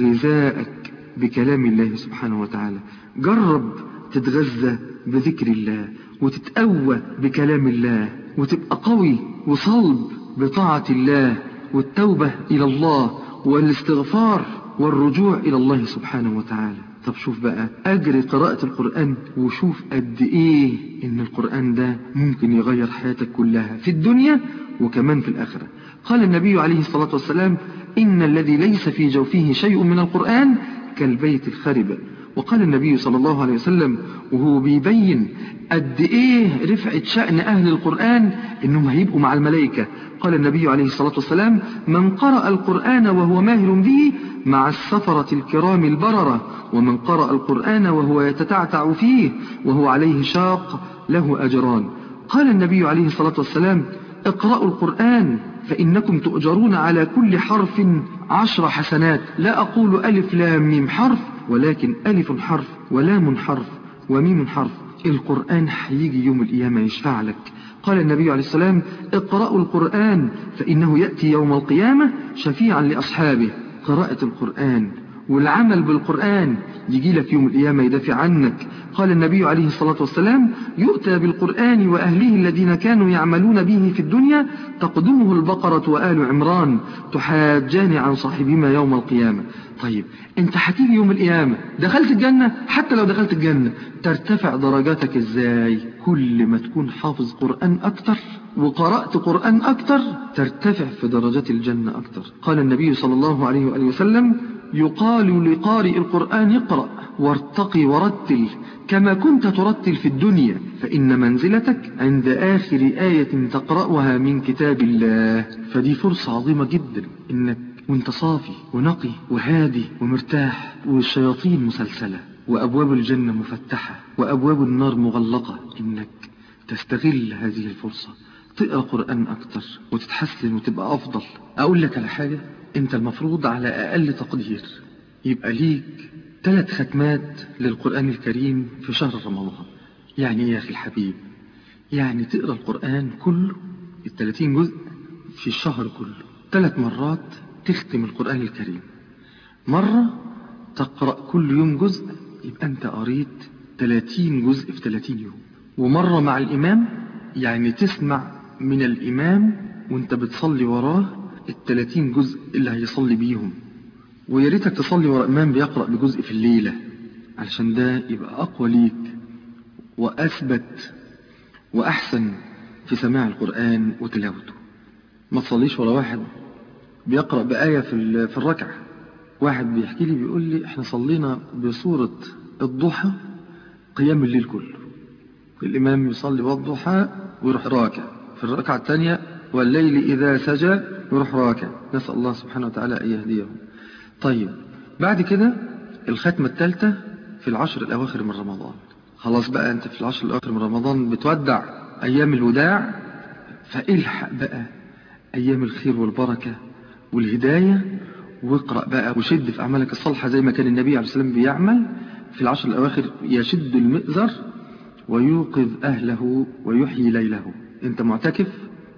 غذاءك بكلام الله سبحانه وتعالى جرب تتغذى بذكر الله وتتقوى بكلام الله وتبقى قوي وصلب بطاعة الله والتوبة إلى الله والاستغفار والرجوع إلى الله سبحانه وتعالى طب شوف بقى أجر قراءة القرآن وشوف قد إيه إن القرآن ده ممكن يغير حياتك كلها في الدنيا وكمان في الآخرة قال النبي عليه الصلاة والسلام إن الذي ليس في جوفه شيء من القرآن كالبيت الخرب وقال النبي صلى الله عليه وسلم وهو بيبين قد ايه رفعت شأن أهل القرآن إنهم هيبقوا مع الملائكة قال النبي عليه الصلاة والسلام من قرأ القرآن وهو ماهر به مع السفرة الكرام البررة ومن قرأ القرآن وهو يتتعتع فيه وهو عليه شاق له أجران قال النبي عليه الصلاة والسلام اقرأوا القرآن فإنكم تؤجرون على كل حرف عشر حسنات لا أقول ألف لام ميم حرف ولكن ألف حرف ولام حرف وميم حرف القرآن هيجي يوم القيامة يشفع لك قال النبي عليه السلام اقرأوا القرآن فإنه يأتي يوم القيامة شفيعا لأصحابه قراءة القرآن والعمل بالقرآن يجي لك يوم القيامة يدافع عنك قال النبي عليه الصلاة والسلام يؤتى بالقرآن وأهله الذين كانوا يعملون به في الدنيا تقدمه البقرة وآل عمران تحاجان عن صاحبهما يوم القيامة طيب انت هتيجي يوم القيامة دخلت الجنة حتى لو دخلت الجنة ترتفع درجاتك ازاي كل ما تكون حافظ قرآن اكتر وقرأت قرآن اكتر ترتفع في درجات الجنة اكتر قال النبي صلى الله عليه وآله وسلم يقال لقارئ القرآن اقرأ وارتقي ورتل كما كنت ترتل في الدنيا فإن منزلتك عند آخر آية تقرأها من كتاب الله فدي فرصة عظيمة جدا إنك وانت صافي ونقي وهادي ومرتاح والشياطين مسلسلة وأبواب الجنة مفتحة وأبواب النار مغلقة إنك تستغل هذه الفرصة تقرأ قرآن أكتر وتتحسن وتبقى أفضل أقول لك على حاجة أنت المفروض على أقل تقدير يبقى ليك ثلاث ختمات للقرآن الكريم في شهر رمضان يعني إيه يا أخي الحبيب يعني تقرأ القرآن كله الثلاثين جزء في الشهر كله ثلاث مرات تختم القرآن الكريم مرة تقرأ كل يوم جزء يبقى أنت قريت 30 جزء في 30 يوم ومرة مع الإمام يعني تسمع من الإمام وانت بتصلي وراه التلاتين جزء اللي هيصلي بيهم ويا ريتك تصلي ورا إمام بيقرأ بجزء في الليلة علشان ده يبقى أقوى ليك وأثبت وأحسن في سماع القرآن وتلاوته ما تصليش ورا واحد بيقرأ بآية في في الركعة واحد بيحكي لي بيقول لي احنا صلينا بسورة الضحى قيام الليل كله الإمام يصلي والضحى ويروح راكع في الركعة الثانية والليل إذا سجى يروح راكع نسأل الله سبحانه وتعالى أن يهديهم طيب بعد كده الختمة الثالثة في العشر الأواخر من رمضان خلاص بقى أنت في العشر الأواخر من رمضان بتودع أيام الوداع فالحق بقى أيام الخير والبركة والهداية واقرأ بقى وشد في أعمالك الصالحة زي ما كان النبي عليه السلام بيعمل في العشر الأواخر يشد المئزر ويوقظ أهله ويحيي ليله أنت معتكف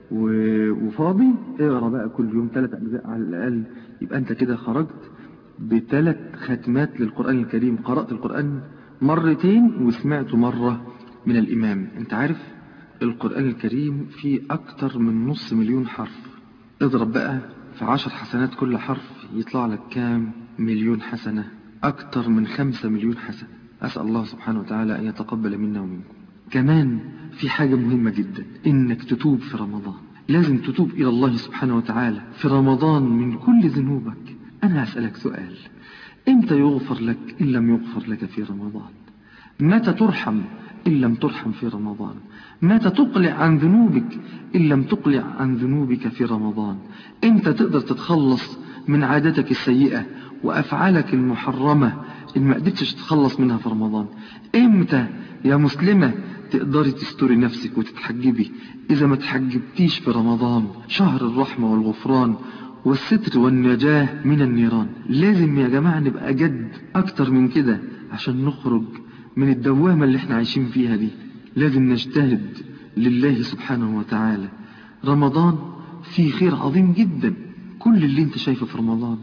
و- وفاضي اقرأ بقى كل يوم ثلاث أجزاء على الأقل يبقى أنت كده خرجت بثلاث ختمات للقرآن الكريم قرأت القرآن مرتين وسمعته مرة من الإمام أنت عارف القرآن الكريم فيه أكتر من نص مليون حرف اضرب بقى في عشر حسنات كل حرف يطلع لك كام مليون حسنة أكتر من خمسة مليون حسنة أسأل الله سبحانه وتعالى أن يتقبل منا ومنكم كمان في حاجة مهمة جدا إنك تتوب في رمضان لازم تتوب إلى الله سبحانه وتعالى في رمضان من كل ذنوبك أنا أسألك سؤال إمتى يغفر لك إن لم يغفر لك في رمضان متى ترحم إن لم ترحم في رمضان متى تقلع عن ذنوبك إن لم تقلع عن ذنوبك في رمضان إمتى تقدر تتخلص من عادتك السيئة وأفعالك المحرمة اللي ما قدرتش تتخلص منها في رمضان إمتى يا مسلمة تقدري تستوري نفسك وتتحجبي إذا ما تحجبتيش في رمضان شهر الرحمة والغفران والستر والنجاة من النيران لازم يا جماعة نبقى جد أكتر من كده عشان نخرج من الدوامة اللي احنا عايشين فيها دي لازم نجتهد لله سبحانه وتعالى رمضان فيه خير عظيم جدا كل اللي انت شايفه في رمضان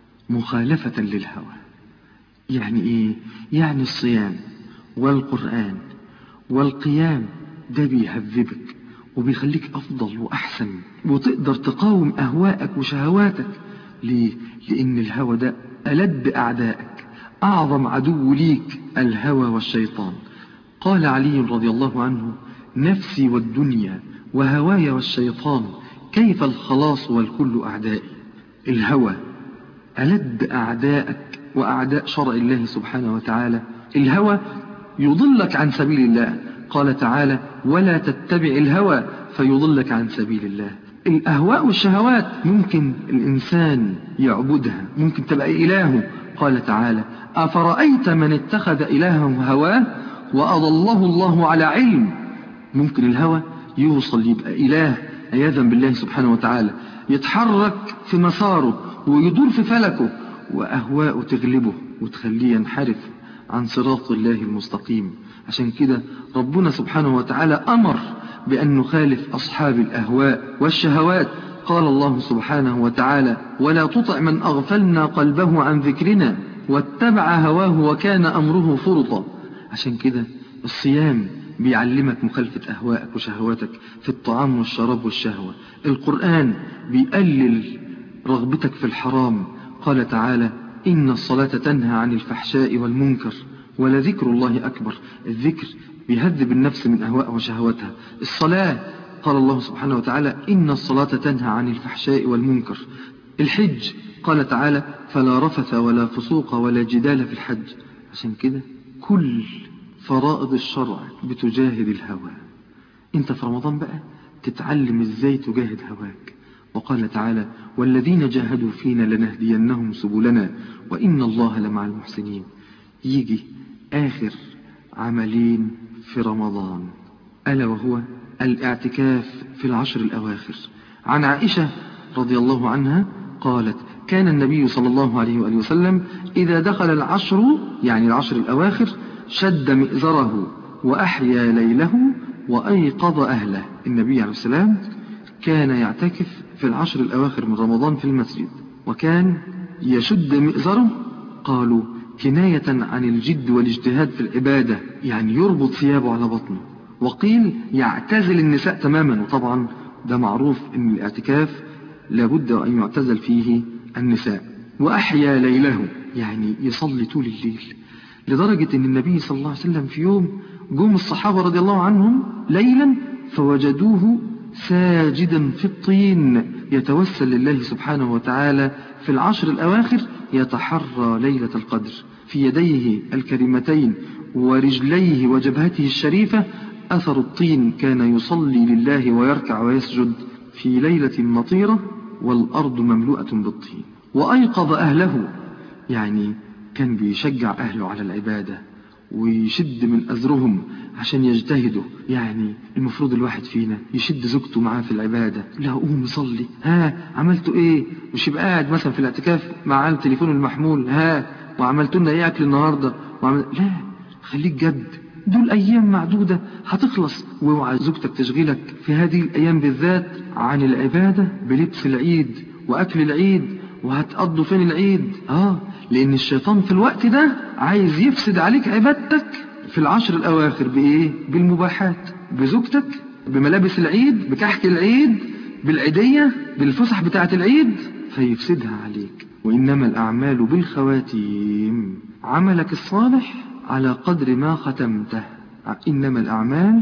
مخالفة للهوى يعني ايه يعني الصيام والقرآن والقيام ده بيهذبك وبيخليك أفضل وأحسن وتقدر تقاوم أهواءك وشهواتك ليه؟ لأن الهوى ده ألد أعدائك أعظم عدو ليك الهوى والشيطان قال علي رضي الله عنه نفسي والدنيا وهواي والشيطان كيف الخلاص والكل أعدائي الهوى ألد أعدائك وأعداء شرع الله سبحانه وتعالى الهوى يضلك عن سبيل الله قال تعالى ولا تتبع الهوى فيضلك عن سبيل الله الأهواء والشهوات ممكن الإنسان يعبدها ممكن تبقى إلهه قال تعالى أفرأيت من اتخذ إلهه هواه وأضله الله على علم ممكن الهوى يوصل يبقى إله عياذا بالله سبحانه وتعالى يتحرك في مساره ويدور في فلكه وأهواءه تغلبه وتخليه ينحرف عن صراط الله المستقيم عشان كده ربنا سبحانه وتعالى أمر بأن نخالف أصحاب الأهواء والشهوات قال الله سبحانه وتعالى ولا تطع من أغفلنا قلبه عن ذكرنا واتبع هواه وكان أمره فرطا عشان كده الصيام بيعلمك مخالفة أهوائك وشهواتك في الطعام والشراب والشهوة القرآن بيقلل رغبتك في الحرام قال تعالى إن الصلاة تنهى عن الفحشاء والمنكر ولذكر الله أكبر الذكر بيهذب النفس من أهواء وشهواتها الصلاة قال الله سبحانه وتعالى إن الصلاة تنهى عن الفحشاء والمنكر الحج قال تعالى فلا رفث ولا فسوق ولا جدال في الحج عشان كده كل فرائض الشرع بتجاهد الهوى انت في رمضان بقى تتعلم ازاي تجاهد هواك وقال تعالى والذين جاهدوا فينا لنهدينهم سبلنا وإن الله لمع المحسنين يجي آخر عملين في رمضان ألا وهو الاعتكاف في العشر الأواخر عن عائشة رضي الله عنها قالت كان النبي صلى الله عليه وآله وسلم إذا دخل العشر يعني العشر الأواخر شد مئزره وأحيا ليله وأيقظ أهله النبي عليه السلام كان يعتكف في العشر الأواخر من رمضان في المسجد وكان يشد مئزره قالوا كناية عن الجد والاجتهاد في العبادة يعني يربط ثيابه على بطنه وقيل يعتزل النساء تماما وطبعا ده معروف ان الاعتكاف لابد أن يعتزل فيه النساء وأحيا ليله يعني يصلي طول الليل لدرجة ان النبي صلى الله عليه وسلم في يوم جم الصحابة رضي الله عنهم ليلا فوجدوه ساجدا في الطين يتوسل لله سبحانه وتعالى في العشر الأواخر يتحرى ليلة القدر في يديه الكريمتين ورجليه وجبهته الشريفة أثر الطين كان يصلي لله ويركع ويسجد في ليلة مطيرة والأرض مملوءة بالطين وأيقظ أهله يعني كان بيشجع أهله على العبادة ويشد من أزرهم عشان يجتهدوا يعني المفروض الواحد فينا يشد زوجته معاه في العبادة لا قوم صلي ها عملتوا ايه مش يبقى قاعد مثلا في الاعتكاف مع التليفون المحمول ها وعملتوا لنا ايه اكل النهارده وعمل... لا خليك جد دول ايام معدودة هتخلص واوعى زوجتك تشغلك في هذه الايام بالذات عن العبادة بلبس العيد واكل العيد وهتقضوا فين العيد اه لان الشيطان في الوقت ده عايز يفسد عليك عبادتك في العشر الاواخر بايه بالمباحات بزوجتك بملابس العيد بكحك العيد بالعيدية بالفسح بتاعة العيد فيفسدها عليك وإنما الأعمال بالخواتيم عملك الصالح على قدر ما ختمته إنما الأعمال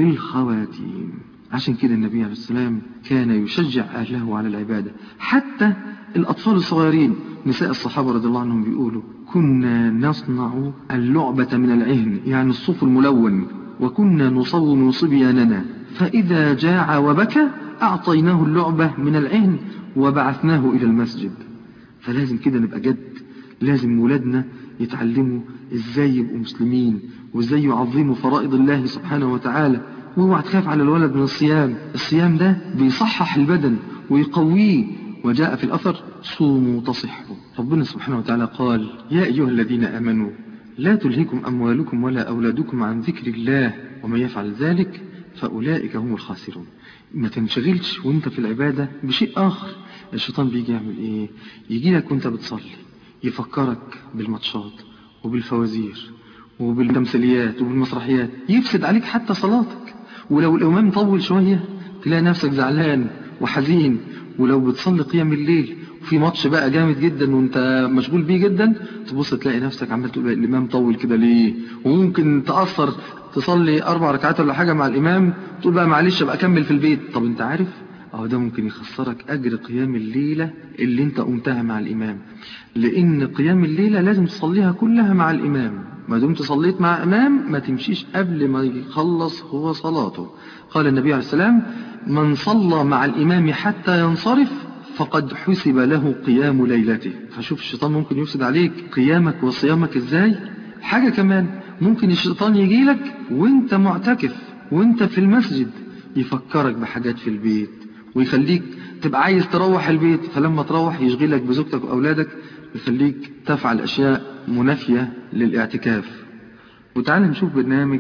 بالخواتيم عشان كده النبي عليه السلام كان يشجع أهله على العبادة حتى الأطفال الصغيرين نساء الصحابة رضي الله عنهم بيقولوا كنا نصنع اللعبة من العهن يعني الصوف الملون وكنا نصوم صبياننا فإذا جاع وبكى أعطيناه اللعبة من العهن وبعثناه إلى المسجد فلازم كده نبقى جد لازم ولادنا يتعلموا ازاي يبقوا مسلمين وازاي يعظموا فرائض الله سبحانه وتعالى واوعى تخاف على الولد من الصيام الصيام ده بيصحح البدن ويقويه وجاء في الأثر صوموا تصحوا ربنا سبحانه وتعالى قال يا أيها الذين آمنوا لا تلهكم أموالكم ولا أولادكم عن ذكر الله ومن يفعل ذلك فأولئك هم الخاسرون ما تنشغلش وانت في العبادة بشيء آخر الشيطان بيجي يعمل ايه يجي لك وانت بتصلي يفكرك بالماتشات وبالفوازير وبالتمثيليات وبالمسرحيات يفسد عليك حتى صلاتك ولو الإمام طول شوية تلاقي نفسك زعلان وحزين ولو بتصلي قيام الليل وفي ماتش بقى جامد جدا وانت مشغول بيه جدا تبص تلاقي نفسك عمال تقول الامام طول كده ليه وممكن تاثر تصلي اربع ركعات ولا حاجه مع الامام تقول بقى معلش ابقى اكمل في البيت طب انت عارف اهو ده ممكن يخسرك اجر قيام الليله اللي انت قمتها مع الامام لان قيام الليله لازم تصليها كلها مع الامام ما دمت صليت مع امام ما تمشيش قبل ما يخلص هو صلاته قال النبي عليه السلام من صلى مع الامام حتى ينصرف فقد حسب له قيام ليلته فشوف الشيطان ممكن يفسد عليك قيامك وصيامك ازاي حاجة كمان ممكن الشيطان يجي لك وانت معتكف وانت في المسجد يفكرك بحاجات في البيت ويخليك تبقى عايز تروح البيت فلما تروح يشغلك بزوجتك وأولادك يخليك تفعل أشياء منافية للاعتكاف وتعالى نشوف برنامج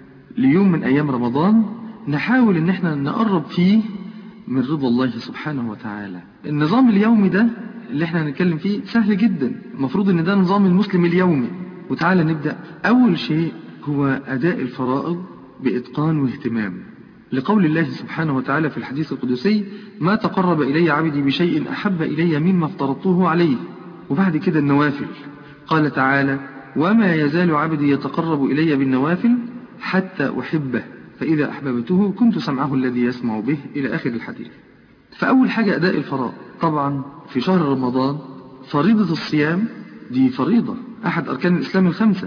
ليوم من أيام رمضان نحاول ان احنا نقرب فيه من رضا الله سبحانه وتعالى النظام اليومي ده اللي احنا هنتكلم فيه سهل جدا المفروض ان ده نظام المسلم اليومي وتعالى نبدأ أول شيء هو أداء الفرائض بإتقان واهتمام لقول الله سبحانه وتعالى في الحديث القدسي ما تقرب إلي عبدي بشيء أحب إلي مما افترضته عليه وبعد كده النوافل قال تعالى وما يزال عبدي يتقرب إلي بالنوافل حتى أحبه فإذا أحببته كنت سمعه الذي يسمع به إلى آخر الحديث فأول حاجة أداء الفرائض طبعا في شهر رمضان فريضة الصيام دي فريضة أحد أركان الإسلام الخمسة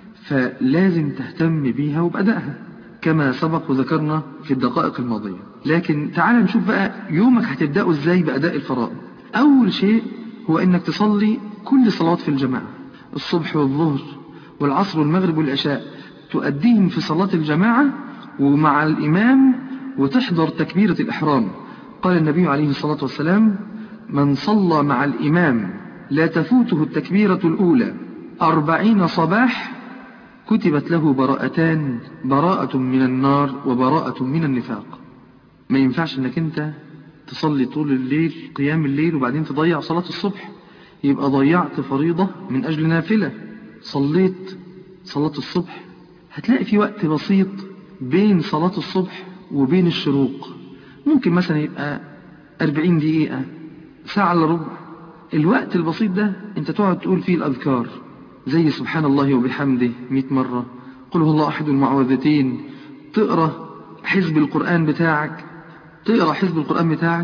فلازم تهتم بيها وبأدائها كما سبق وذكرنا في الدقائق الماضية لكن تعال نشوف بقى يومك هتبدأه ازاي بأداء الفرائض أول شيء هو أنك تصلي كل صلاة في الجماعة الصبح والظهر والعصر والمغرب والعشاء تؤديهم في صلاة الجماعة ومع الإمام وتحضر تكبيرة الإحرام قال النبي عليه الصلاة والسلام من صلى مع الإمام لا تفوته التكبيرة الأولى أربعين صباح كتبت له براءتان براءة من النار وبراءة من النفاق ما ينفعش انك انت تصلي طول الليل قيام الليل وبعدين تضيع صلاة الصبح يبقى ضيعت فريضة من أجل نافلة صليت صلاة الصبح هتلاقي في وقت بسيط بين صلاة الصبح وبين الشروق ممكن مثلا يبقى أربعين دقيقة ساعة إلا ربع الوقت البسيط ده انت تقعد تقول فيه الأذكار زي سبحان الله وبحمده مئة مرة قل هو الله أحد المعوذتين تقرأ حزب القرآن بتاعك تقرأ حزب القرآن بتاعك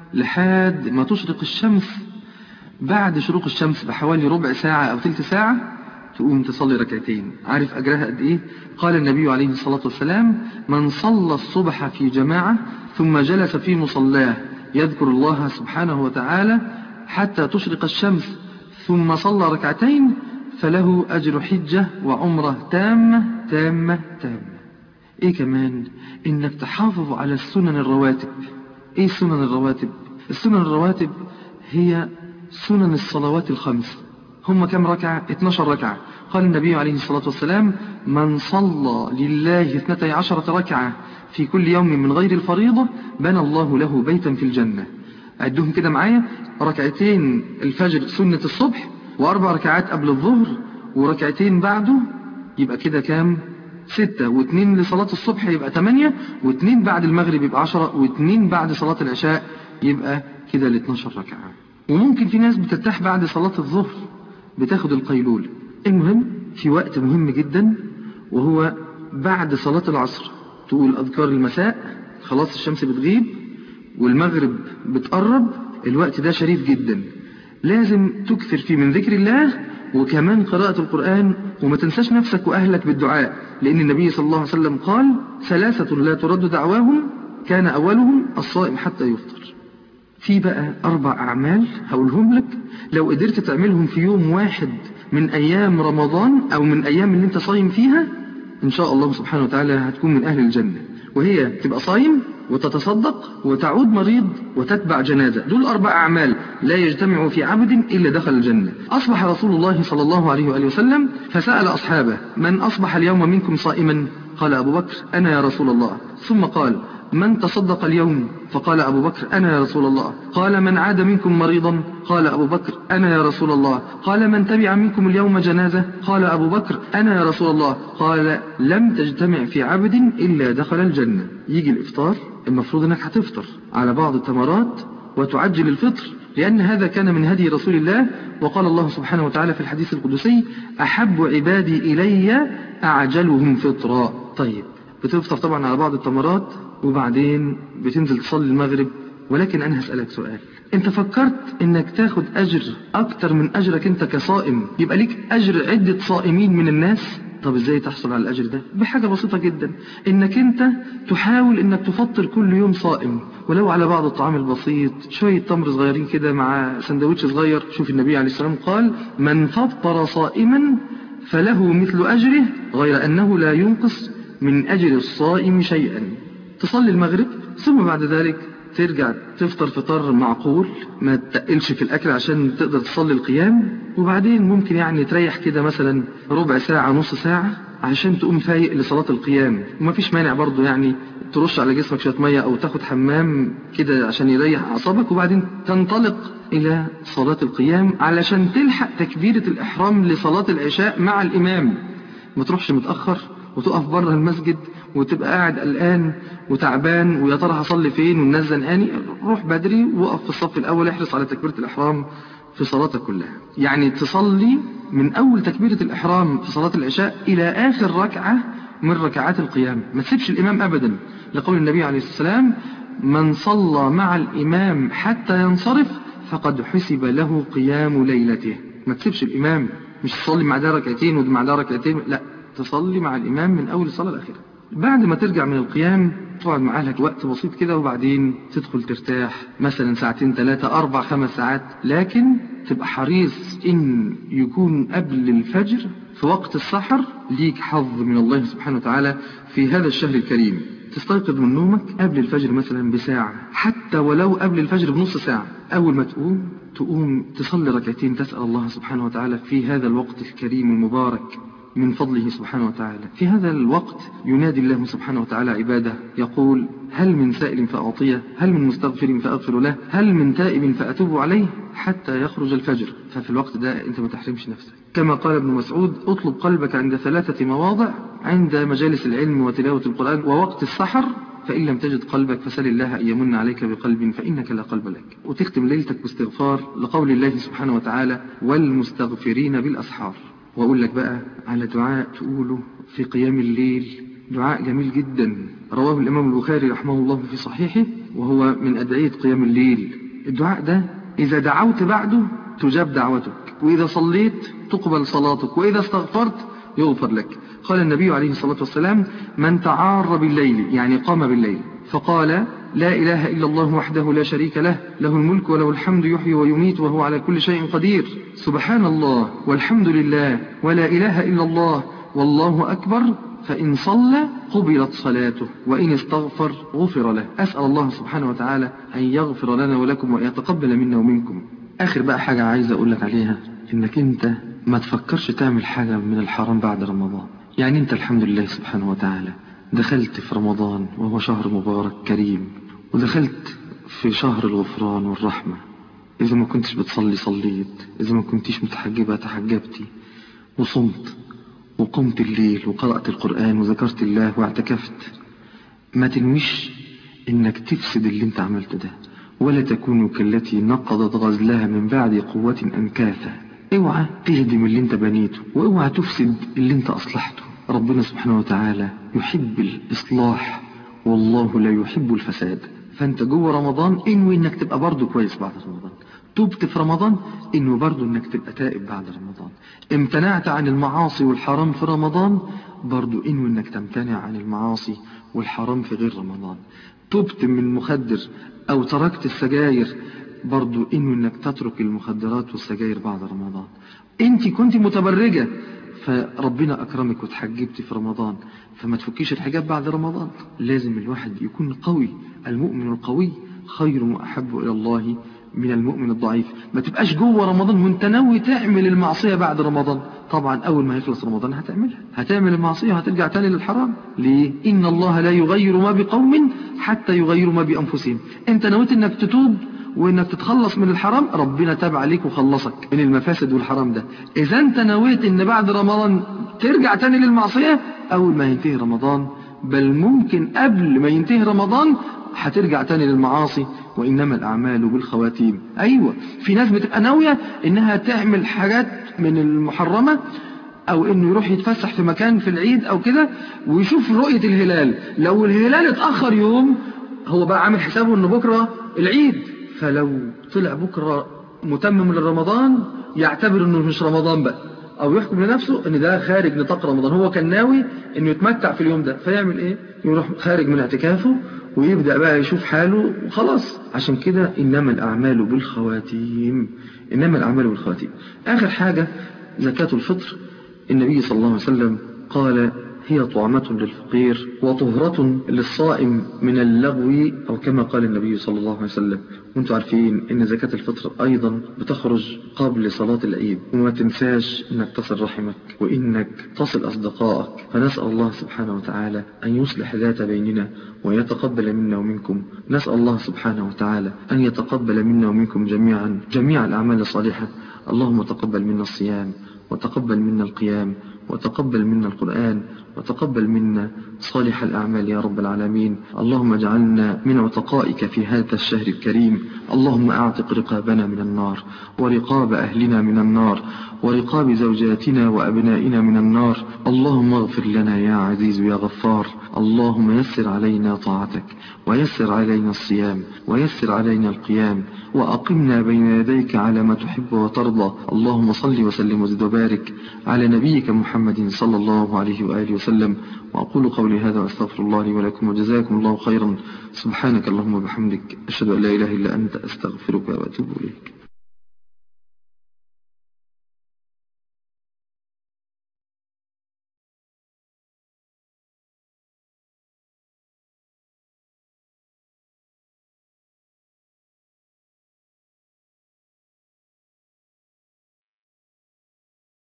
لحد ما تشرق الشمس بعد شروق الشمس بحوالي ربع ساعة أو ثلث ساعة تقوم تصلي ركعتين عارف أجرها قد إيه قال النبي عليه الصلاة والسلام من صلى الصبح في جماعة ثم جلس في مصلاه يذكر الله سبحانه وتعالى حتى تشرق الشمس ثم صلى ركعتين فله أجر حجة وعمرة تامة تامة تامة إيه كمان إنك تحافظ على السنن الرواتب إيه السنن الرواتب السنن الرواتب هي سنن الصلوات الخمس هم كم ركعة 12 ركعة قال النبي عليه الصلاة والسلام من صلى لله اثنتي عشرة ركعة في كل يوم من غير الفريضة بنى الله له بيتا في الجنة عدهم كده معايا ركعتين الفجر سنة الصبح وأربع ركعات قبل الظهر وركعتين بعده يبقى كده كام ستة واثنين لصلاة الصبح يبقى تمانية واثنين بعد المغرب يبقى عشرة واثنين بعد صلاة العشاء يبقى كده ال 12 ركعة وممكن في ناس بترتاح بعد صلاة الظهر بتاخد القيلول المهم في وقت مهم جدا وهو بعد صلاة العصر تقول أذكار المساء خلاص الشمس بتغيب والمغرب بتقرب الوقت ده شريف جدا لازم تكثر فيه من ذكر الله وكمان قراءة القرآن وما تنساش نفسك وأهلك بالدعاء لأن النبي صلى الله عليه وسلم قال ثلاثة لا ترد دعواهم كان أولهم الصائم حتى يفطر في بقى أربع أعمال هقولهم لك لو قدرت تعملهم في يوم واحد من أيام رمضان أو من أيام اللي أنت صايم فيها إن شاء الله سبحانه وتعالى هتكون من أهل الجنة وهي تبقى صايم وتتصدق وتعود مريض وتتبع جنازة دول أربع أعمال لا يجتمع في عبد إلا دخل الجنة أصبح رسول الله صلى الله عليه وآله وسلم فسأل أصحابه من أصبح اليوم منكم صائما قال أبو بكر أنا يا رسول الله ثم قال من تصدق اليوم فقال أبو بكر أنا يا رسول الله قال من عاد منكم مريضا قال أبو بكر أنا يا رسول الله قال من تبع منكم اليوم جنازة قال أبو بكر أنا يا رسول الله قال لم تجتمع في عبد إلا دخل الجنة يجي الإفطار المفروض أنك هتفطر على بعض التمرات وتعجل الفطر لأن هذا كان من هدي رسول الله وقال الله سبحانه وتعالى في الحديث القدسي أحب عبادي إلي أعجلهم فطرا طيب بتفطر طبعا على بعض التمرات وبعدين بتنزل تصلي المغرب ولكن أنا هسألك سؤال انت فكرت انك تاخد اجر اكتر من اجرك انت كصائم يبقى ليك اجر عدة صائمين من الناس طب ازاي تحصل على الاجر ده بحاجة بسيطة جدا انك انت تحاول انك تفطر كل يوم صائم ولو على بعض الطعام البسيط شوية تمر صغيرين كده مع سندوتش صغير شوف النبي عليه السلام قال من فطر صائما فله مثل اجره غير انه لا ينقص من اجر الصائم شيئا تصلي المغرب ثم بعد ذلك ترجع تفطر فطار معقول ما تقلش في الأكل عشان تقدر تصلي القيام وبعدين ممكن يعني تريح كده مثلا ربع ساعة نص ساعة عشان تقوم فايق لصلاة القيام وما فيش مانع برضو يعني ترش على جسمك شوية مية أو تاخد حمام كده عشان يريح أعصابك وبعدين تنطلق إلى صلاة القيام علشان تلحق تكبيرة الإحرام لصلاة العشاء مع الإمام ما تروحش متأخر وتقف بره المسجد وتبقى قاعد قلقان وتعبان ويا ترى هصلي فين والناس زنقاني روح بدري وقف في الصف الاول احرص على تكبيره الاحرام في صلاتك كلها يعني تصلي من اول تكبيره الاحرام في صلاه العشاء الى اخر ركعه من ركعات القيام ما تسيبش الامام ابدا لقول النبي عليه السلام من صلى مع الامام حتى ينصرف فقد حسب له قيام ليلته ما تسيبش الامام مش تصلي مع ده ركعتين ومع ده ركعتين لا تصلي مع الامام من اول الصلاه الاخيره بعد ما ترجع من القيام تقعد مع أهلك وقت بسيط كده وبعدين تدخل ترتاح مثلا ساعتين ثلاثة أربع خمس ساعات لكن تبقى حريص إن يكون قبل الفجر في وقت السحر ليك حظ من الله سبحانه وتعالى في هذا الشهر الكريم تستيقظ من نومك قبل الفجر مثلا بساعة حتى ولو قبل الفجر بنص ساعة أول ما تقوم تقوم تصلي ركعتين تسأل الله سبحانه وتعالى في هذا الوقت الكريم المبارك من فضله سبحانه وتعالى في هذا الوقت ينادي الله سبحانه وتعالى عباده يقول هل من سائل فأعطيه هل من مستغفر فأغفر له هل من تائب فأتوب عليه حتى يخرج الفجر ففي الوقت ده أنت ما تحرمش نفسك كما قال ابن مسعود اطلب قلبك عند ثلاثة مواضع عند مجالس العلم وتلاوة القرآن ووقت السحر فإن لم تجد قلبك فسل الله أن يمن عليك بقلب فإنك لا قلب لك وتختم ليلتك باستغفار لقول الله سبحانه وتعالى والمستغفرين بالأسحار وأقول لك بقى على دعاء تقوله في قيام الليل دعاء جميل جدا رواه الإمام البخاري رحمه الله في صحيحه وهو من أدعية قيام الليل الدعاء ده إذا دعوت بعده تجاب دعوتك وإذا صليت تقبل صلاتك وإذا استغفرت يغفر لك قال النبي عليه الصلاة والسلام من تعار بالليل يعني قام بالليل فقال لا إله إلا الله وحده لا شريك له له الملك وله الحمد يحيي ويميت وهو على كل شيء قدير سبحان الله والحمد لله ولا إله إلا الله والله أكبر فإن صلى قبلت صلاته وإن استغفر غفر له أسأل الله سبحانه وتعالى أن يغفر لنا ولكم ويتقبل منا ومنكم آخر بقى حاجة عايز أقول لك عليها إنك أنت ما تفكرش تعمل حاجة من الحرام بعد رمضان يعني أنت الحمد لله سبحانه وتعالى دخلت في رمضان وهو شهر مبارك كريم ودخلت في شهر الغفران والرحمة إذا ما كنتش بتصلي صليت إذا ما كنتش متحجبة تحجبتي وصمت وقمت الليل وقرأت القرآن وذكرت الله واعتكفت ما تنويش إنك تفسد اللي انت عملته ده ولا تكونوا كالتي نقضت غزلها من بعد قوة أنكاثا اوعى تهدم اللي انت بنيته واوعى تفسد اللي انت أصلحته ربنا سبحانه وتعالى يحب الإصلاح والله لا يحب الفساد فانت جوه رمضان انوي انك تبقى برضه كويس بعد رمضان تبت في رمضان انه برضه انك تبقى تائب بعد رمضان امتنعت عن المعاصي والحرام في رمضان برضه انوي انك تمتنع عن المعاصي والحرام في غير رمضان تبت من مخدر او تركت السجاير برضه انوي انك تترك المخدرات والسجاير بعد رمضان انت كنت متبرجة فربنا أكرمك وتحجبت في رمضان فما تفكيش الحجاب بعد رمضان لازم الواحد يكون قوي المؤمن القوي خير وأحب إلى الله من المؤمن الضعيف ما تبقاش جوه رمضان وانت ناوي تعمل المعصية بعد رمضان طبعا أول ما يخلص رمضان هتعملها هتعمل المعصية وهترجع تاني للحرام ليه إن الله لا يغير ما بقوم حتى يغيروا ما بأنفسهم انت نويت انك تتوب وانك تتخلص من الحرام ربنا تاب عليك وخلصك من المفاسد والحرام ده اذا انت نويت ان بعد رمضان ترجع تاني للمعصية اول ما ينتهي رمضان بل ممكن قبل ما ينتهي رمضان هترجع تاني للمعاصي وإنما الأعمال بالخواتيم أيوة في ناس بتبقى ناوية إنها تعمل حاجات من المحرمة أو إنه يروح يتفسح في مكان في العيد أو كده ويشوف رؤية الهلال لو الهلال اتأخر يوم هو بقى عامل حسابه إنه بكرة العيد فلو طلع بكرة متمم لرمضان يعتبر إنه مش رمضان بقى أو يحكم لنفسه إن ده خارج نطاق رمضان هو كان ناوي إنه يتمتع في اليوم ده فيعمل إيه؟ يروح خارج من اعتكافه ويبدأ بقى يشوف حاله وخلاص عشان كده إنما الأعمال بالخواتيم إنما الأعمال بالخواتيم آخر حاجة زكاة الفطر النبي صلى الله عليه وسلم قال هي طعمة للفقير وطهرة للصائم من اللغو أو كما قال النبي صلى الله عليه وسلم وانتم عارفين ان زكاة الفطر أيضا بتخرج قبل صلاة العيد وما تنساش انك تصل رحمك وانك تصل أصدقائك فنسأل الله سبحانه وتعالى أن يصلح ذات بيننا ويتقبل منا ومنكم نسأل الله سبحانه وتعالى أن يتقبل منا ومنكم جميعا جميع الأعمال الصالحة اللهم تقبل منا الصيام وتقبل منا القيام وتقبل منا القرآن وتقبل منا صالح الأعمال يا رب العالمين اللهم اجعلنا من عتقائك في هذا الشهر الكريم اللهم أعتق رقابنا من النار ورقاب أهلنا من النار ورقاب زوجاتنا وأبنائنا من النار اللهم اغفر لنا يا عزيز يا غفار اللهم يسر علينا طاعتك ويسر علينا الصيام ويسر علينا القيام وأقمنا بين يديك على ما تحب وترضى اللهم صل وسلم وزد وبارك على نبيك محمد صلى الله عليه وآله وسلم وأقول قولي هذا وأستغفر الله لي ولكم وجزاكم الله خيرا سبحانك اللهم وبحمدك أشهد أن لا إله إلا أنت أستغفرك وأتوب إليك